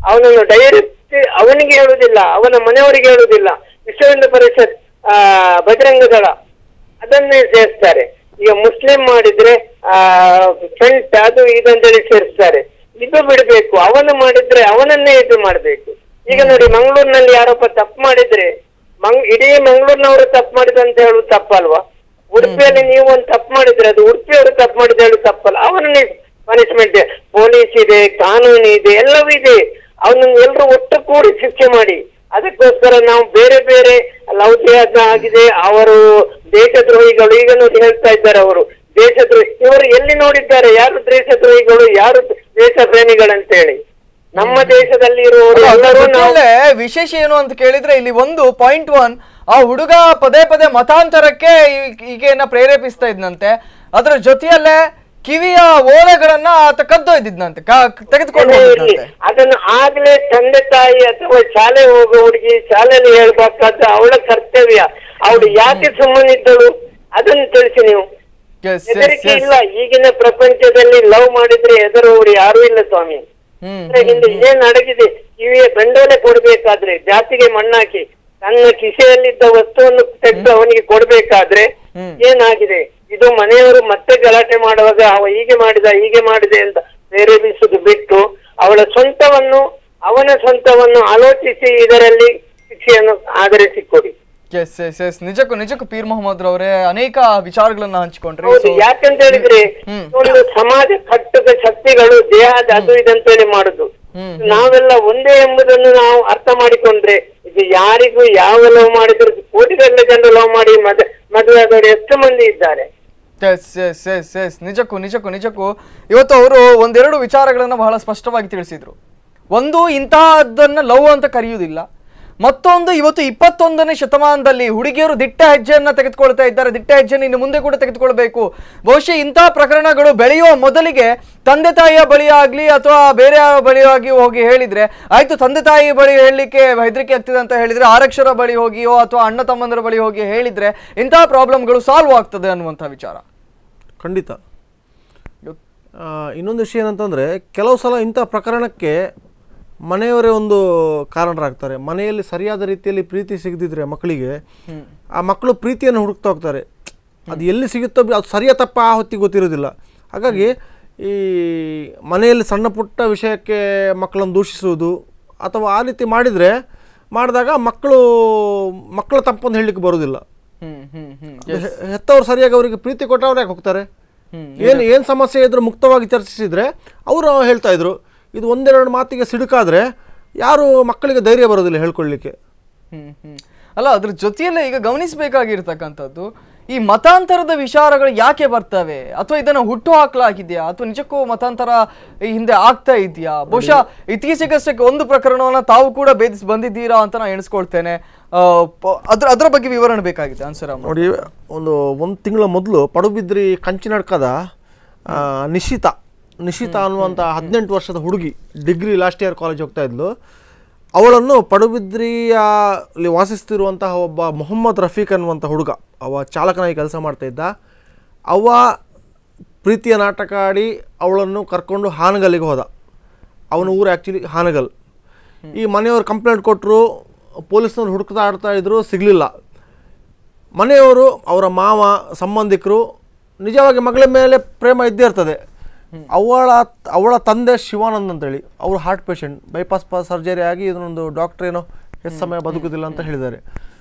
ಅವನನ್ನು ಡೈರೆಕ್ಟ್ ಅವನಿಗೆ ಹೇಳುವುದಿಲ್ಲ ಅವನ ಮನೆಯವರಿಗೆ ಹೇಳುವುದಿಲ್ಲ ವಿಶ್ವ ಹಿಂದೂ ಪರಿಷತ್ ಆ ಬಜರಂಗ ದಳ ಅದನ್ನೇ ಸೇರಿಸ್ತಾರೆ ಈಗ ಮುಸ್ಲಿಂ ಮಾಡಿದ್ರೆ ಆ ಫ್ರೆಂಟ್ ಅದು ಇದಂತೇಳಿ ಸೇರಿಸ್ತಾರೆ ಇದು ಬಿಡಬೇಕು ಅವನು ಮಾಡಿದ್ರೆ ಅವನನ್ನೇ ಇದು ಮಾಡಬೇಕು ಈಗ ನೋಡಿ ಮಂಗಳೂರಿನಲ್ಲಿ ಯಾರೊಬ್ಬ ತಪ್ಪು ಮಾಡಿದ್ರೆ ಮಂಗ್ ಇಡೀ ಮಂಗಳೂರಿನವರು ತಪ್ಪು ಮಾಡಿದಂತ ಹೇಳುದು ತಪ್ಪಲ್ವಾ ಉಡುಪಿಯಲ್ಲಿ ನೀವು ಒಂದು ತಪ್ಪು ಮಾಡಿದ್ರೆ ಅದು ಉಡುಪಿಯವರು ತಪ್ಪು ಮಾಡಿದ್ರೆ ಹೇಳುದು ತಪ್ಪಲ್ಲ ಅವನನ್ನೇ ಪನಿಷ್ಮೆಂಟ್ ಪೊಲೀಸ್ ಇದೆ ಕಾನೂನು ಇದೆ ಎಲ್ಲವೂ ಇದೆ ಅವನನ್ನು ಎಲ್ಲರೂ ಒಟ್ಟು ಕೂಡಿ ಶಿಕ್ಷೆ ಮಾಡಿ ಅದಕ್ಕೋಸ್ಕರ ನಾವು ಬೇರೆ ಬೇರೆ ಲವ್ ಜಿಹಾದ್ ಆಗಿದೆ ಅವರು ದೇಶದ್ರೋಹಿಗಳು ಈಗ ನೋಡಿ ಹೇಳ್ತಾ ಇದ್ದಾರೆ ಅವರು ದೇಶದ್ರೋಹಿ ಇವರು ಎಲ್ಲಿ ನೋಡಿದ್ದಾರೆ ಯಾರು ದೇಶದ್ರೋಹಿಗಳು ಯಾರು ದೇಶ ಪ್ರೇಮಿಗಳಂತೇಳಿ ನಮ್ಮ ದೇಶದಲ್ಲಿ ಇರುವವರು ಅದ್ರ ಎಲ್ಲರೂ ನಾವು ಜೊತೆಯಲ್ಲೇ ವಿಶೇಷ ಏನು ಅಂತ ಕೇಳಿದ್ರೆ ಇಲ್ಲಿ ಒಂದು ಪಾಯಿಂಟ್ ಒನ್ ಆ ಹುಡುಗ ಪದೇ ಪದೇ ಮತಾಂತರಕ್ಕೆ ಈ- ಈಗೇನ ಪ್ರೇರೇಪಿಸ್ತಾ ಇದ್ನಂತೆ ಅದ್ರ ಜೊತೆಯಲ್ಲೇ ಕಿವಿಯ ಓಲೆಗಳನ್ನ ಆತ ಕದ್ದೊಯ್ದಿದ್ನಂತೆ ಕ- ತೆಗೆದುಕೊಂಡು ಇರ್ಲಿ. ಹೋಗಿದ್ನಂತೆ ಅದನ್ನು ಆಗ್ಲೇ ತಂದೆ ತಾಯಿ ಅಥವಾ ಶಾಲೆ ಹೋಗೋ ಹುಡುಗಿ ಶಾಲೆಯಲ್ಲಿ ಹೇಳ್ಬೇಕಾದ ಅವಳ ಕರ್ತವ್ಯ ಅವಳು ಯಾಕೆ ಸುಮ್ಮನಿದ್ದಳು ಅದನ್ನು ತಿಳಿಸಿ ನೀವು Yes, yes, ಹೆದರಿಕೆ yes. ಇಲ್ಲ ಈಗಿನ ಪ್ರಪಂಚದಲ್ಲಿ ಲವ್ ಮಾಡಿದ್ರೆ ಹೆದರುವವರು ಯಾರೂ ಇಲ್ಲ ಸ್ವಾಮಿ ಹ್ಮ್ ಅಂದ್ರೆ ಹಿಂದೆ ಏನ್ ಅಡಗಿದೆ ಕಿವಿಯ ಬೆಂಡೋಲೆ ಕೊಡ್ಬೇಕಾದ್ರೆ ಜಾತಿಗೆ ಮಣ್ಣಾಕಿ ತನ್ನ ಕಿಸೆಯಲ್ಲಿದ್ದ ವಸ್ತುವನ್ನು ತೆಗೆದು ಅವನಿಗೆ ಕೊಡ್ಬೇಕಾದ್ರೆ ಹ್ಮ್. ಏನಾಗಿದೆ ಇದು ಮನೆಯವರು ಮತ್ತೆ ಗಲಾಟೆ ಮಾಡುವಾಗ ಅವ ಹೀಗೆ ಮಾಡಿದ ಹೀಗೆ ಮಾಡಿದೆ ಅಂತ ಪ್ರೇರೇಪಿಸುವುದು ಬಿಟ್ಟು ಅವಳ ಸ್ವಂತವನ್ನು ಅವನ ಸ್ವಂತವನ್ನು ಆಲೋಚಿಸಿ ಇದರಲ್ಲಿ ಶಿಕ್ಷೆಯನ್ನು ಆಧರಿಸಿಕೊಡಿ ಎಸ್ ಎಸ್ ಎಸ್ ನಿಜಕ್ಕೂ ನಿಜಕ್ಕೂ ಪೀರ್ ಮೊಹಮ್ಮದ್ ರವರೇ ಅನೇಕ ವಿಚಾರಗಳನ್ನ ಹಂಚಿಕೊಂಡ್ರಿ ಹೌದು So, ಯಾಕಂತ ಹೇಳಿದ್ರೆ ಹ್ಮ್. ಒಂದು ಸಮಾಜ ಕಟ್ಟುಕ ಶಕ್ತಿಗಳು ದೇಹದ ಅದು ಇದಂತೇಳಿ ಮಾಡುದು ಹ್ಮ್. ನಾವೆಲ್ಲ ಒಂದೇ ಎಂಬುದನ್ನು ನಾವು ಅರ್ಥ ಮಾಡಿಕೊಂಡ್ರೆ ಇದು ಯಾರಿಗೂ ಯಾವ ಲವ್ ಮಾಡಿದ್ರು ಕೋಟಿಗಟ್ಟಲೆ ಜನರು ಲವ್ ಮಾಡಿ ಮದ ಮದುವೆ ಆದವರು ಎಷ್ಟು ಮಂದಿ ಇದ್ದಾರೆ ಎಸ್ ಎಸ್ ಎಸ್ ಎಸ್ ನಿಜಕ್ಕೂ ನಿಜಕ್ಕೂ ನಿಜಕ್ಕೂ ಇವತ್ತು ಅವರು ಒಂದೆರಡು ವಿಚಾರಗಳನ್ನ ಬಹಳ ಸ್ಪಷ್ಟವಾಗಿ ತಿಳಿಸಿದ್ರು ಒಂದು ಇಂತಹದ್ದನ್ನ ಲವ್ ಅಂತ ಕರೆಯುವುದಿಲ್ಲ ಮತ್ತೊಂದು ಇವತ್ತು ಇಪ್ಪತ್ತೊಂದನೇ ಶತಮಾನದಲ್ಲಿ ಹುಡುಗಿಯರು ದಿಟ್ಟ ಹೆಜ್ಜೆಯನ್ನ ತೆಗೆದುಕೊಳ್ತಾ ಇದ್ದಾರೆ ದಿಟ್ಟ ಹೆಜ್ಜೆಯನ್ನು ಇನ್ನು ಮುಂದೆ ಕೂಡ ತೆಗೆದುಕೊಳ್ಬೇಕು ಬಹುಶಃ ಇಂತಹ ಪ್ರಕರಣಗಳು ಬೆಳೆಯುವ ಮೊದಲಿಗೆ ತಂದೆ ತಾಯಿಯ ಬಳಿ ಆಗ್ಲಿ ಅಥವಾ ಬೇರೆ ಯಾವ ಬಳಿಯಾಗಿ ಹೋಗಿ ಹೇಳಿದ್ರೆ ಆಯ್ತು ತಂದೆ ತಾಯಿ ಬಳಿ ಹೇಳಲಿಕ್ಕೆ ಹೆದರಿಕೆ ಆಗ್ತಿದೆ ಅಂತ ಹೇಳಿದ್ರೆ ಆರಕ್ಷರ ಬಳಿ ಹೋಗಿಯೋ ಅಥವಾ ಅಣ್ಣ ತಮ್ಮಂದರ ಬಳಿ ಹೋಗಿ ಹೇಳಿದ್ರೆ ಇಂತಹ ಪ್ರಾಬ್ಲಮ್ಗಳು ಸಾಲ್ವ್ ಆಗ್ತದೆ ಅನ್ನುವಂಥ ವಿಚಾರ ಖಂಡಿತ ಆ, ಇನ್ನೊಂದು ವಿಷಯ ಏನಂತಂದರೆ ಕೆಲವು ಸಲ ಇಂಥ ಪ್ರಕರಣಕ್ಕೆ ಮನೆಯವರೇ ಒಂದು ಕಾರಣರಾಗ್ತಾರೆ ಮನೆಯಲ್ಲಿ ಸರಿಯಾದ ರೀತಿಯಲ್ಲಿ ಪ್ರೀತಿ ಸಿಗದಿದ್ರೆ ಮಕ್ಕಳಿಗೆ ಆ ಮಕ್ಕಳು ಪ್ರೀತಿಯನ್ನು ಹುಡುಕ್ತಾ ಹೋಗ್ತಾರೆ ಅದು ಎಲ್ಲಿ ಸಿಗುತ್ತೋ ಬಿ- ಅದು ಸರಿಯ ತಪ್ಪ ಆ ಹೊತ್ತಿಗೆ ಗೊತ್ತಿರೋದಿಲ್ಲ ಹಾಗಾಗಿ ಈ ಮನೆಯಲ್ಲಿ ಸಣ್ಣ ಪುಟ್ಟ ವಿಷಯಕ್ಕೆ ಮಕ್ಕಳನ್ನು ದೂಷಿಸುವುದು ಅಥವಾ ಆ ರೀತಿ ಮಾಡಿದರೆ ಮಾಡಿದಾಗ ಮಕ್ಕಳು ಮಕ್ಕಳ ತಪ್ಪನ್ನು ಹೇಳಲಿಕ್ಕೆ ಬರೋದಿಲ್ಲ ಹ್ಮ್ ಹ್ಮ್ ಹ್ಮ್ ಹೆ- ಹೆತ್ತವ್ರು ಸರಿಯಾಗಿ ಅವರಿಗೆ ಪ್ರೀತಿ ಕೊಟ್ಟವ್ರು ಯಾಕೆ ಹೋಗ್ತಾರೆ ಏನು ಏನು ಸಮಸ್ಯೆ ಇದ್ರೂ ಮುಕ್ತವಾಗಿ ಚರ್ಚಿಸಿದ್ರೆ ಅವರು ಹೇಳ್ತಾ ಇದ್ರು ಇದು ಒಂದೆರಡು ಮಾತಿಗೆ ಸಿಡುಕಾದ್ರೆ ಯಾರು ಮಕ್ಕಳಿಗೆ ಧೈರ್ಯ ಬರೋದಿಲ್ಲ ಹೇಳ್ಕೊಳ್ಳಿಕ್ಕೆ ಹ್ಮ್ ಹ್ಮ್ ಅಲ್ಲ ಅದ್ರ ಜೊತೆಯಲ್ಲೇ ಈಗ ಗಮನಿಸಬೇಕಾಗಿರ್ತಕ್ಕಂಥದ್ದು ಈ ಮತಾಂತರದ ವಿಚಾರಗಳು ಯಾಕೆ ಬರ್ತವೆ ಅಥವಾ ಇದನ್ನ ಹುಟ್ಟು ಹಾಕಲಾಗಿದೆಯಾ ಅಥವಾ ನಿಜಕ್ಕೂ ಮತಾಂತರ ಈ ಹಿಂದೆ ಆಗ್ತಾ ಇದೆಯಾ ಬಹುಶಃ ಇತ್ತೀಚೆಗಷ್ಟಕ್ಕೆ ಒಂದು ಪ್ರಕರಣವನ್ನ ತಾವು ಕೂಡ ಭೇದಿಸಿ ಬಂದಿದ್ದೀರಾ ಅಂತ ನಾನು ಎಣಿಸ್ಕೊಳ್ತೇನೆ ಆ, ಪ- ಅದ್ರ ಅದ್ರ ಬಗ್ಗೆ ವಿವರಣೆ ಬೇಕಾಗಿದೆ ಆನ್ಸರ್ ನೋಡಿ ಒಂದು ಒಂದು ತಿಂಗಳ ಮೊದಲು ಪಡುಬಿದ್ರಿ ಕಂಚಿನಡ್ಕದ ಆ, ನಿಶಿತಾ ನಿಶಿತಾ ಅನ್ನುವಂಥ ಹದಿನೆಂಟು ವರ್ಷದ ಹುಡುಗಿ ಡಿಗ್ರಿ ಲಾಸ್ಟ್ ಇಯರ್ ಕಾಲೇಜ್ ಹೋಗ್ತಾ ಇದ್ಲು ಅವಳನ್ನು ಪಡುಬಿದ್ರಿಯ ಅಲ್ಲಿ ವಾಸಿಸ್ತಿರುವಂತಹ ಒಬ್ಬ ಮೊಹಮ್ಮದ್ ರಫೀಕ್ ಅನ್ನುವಂಥ ಹುಡುಗ ಅವ ಚಾಲಕನಾಗಿ ಕೆಲಸ ಮಾಡ್ತಾ ಇದ್ದ ಅವ ಪ್ರೀತಿಯ ನಾಟಕ ಆಡಿ ಅವಳನ್ನು ಕರ್ಕೊಂಡು ಹಾನಗಲ್ಲಿಗೆ ಹೋದ ಅವನ ಊರು ಆ್ಯಕ್ಚುಲಿ ಹಾನಗಲ್ ಈ ಮನೆಯವರು ಕಂಪ್ಲೇಂಟ್ ಕೊಟ್ಟರು ಪೊಲೀಸ್ನವ್ರು ಹುಡುಕ್ತಾ ಆಡ್ತಾ ಇದ್ರು ಸಿಗಲಿಲ್ಲ ಮನೆಯವರು ಅವರ ಮಾವ ಸಂಬಂಧಿಕರು ನಿಜವಾಗಿ ಮಗಳ ಮೇಲೆ ಪ್ರೇಮ ಇದ್ದೇ ಇರ್ತದೆ ಅವಳ ಅವಳ ತಂದೆ ಶಿವಾನಂದ್ ಅಂತೇಳಿ ಅವರು ಹಾರ್ಟ್ ಪೇಷಂಟ್ ಬೈಪಾಸ್ ಸರ್ಜರಿ ಆಗಿ ಇದನ್ನೊಂದು ಡಾಕ್ಟ್ರ್ ಏನೋ ಎಷ್ಟು ಸಮಯ ಬದುಕುದಿಲ್ಲ ಅಂತ ಹೇಳಿದ್ದಾರೆ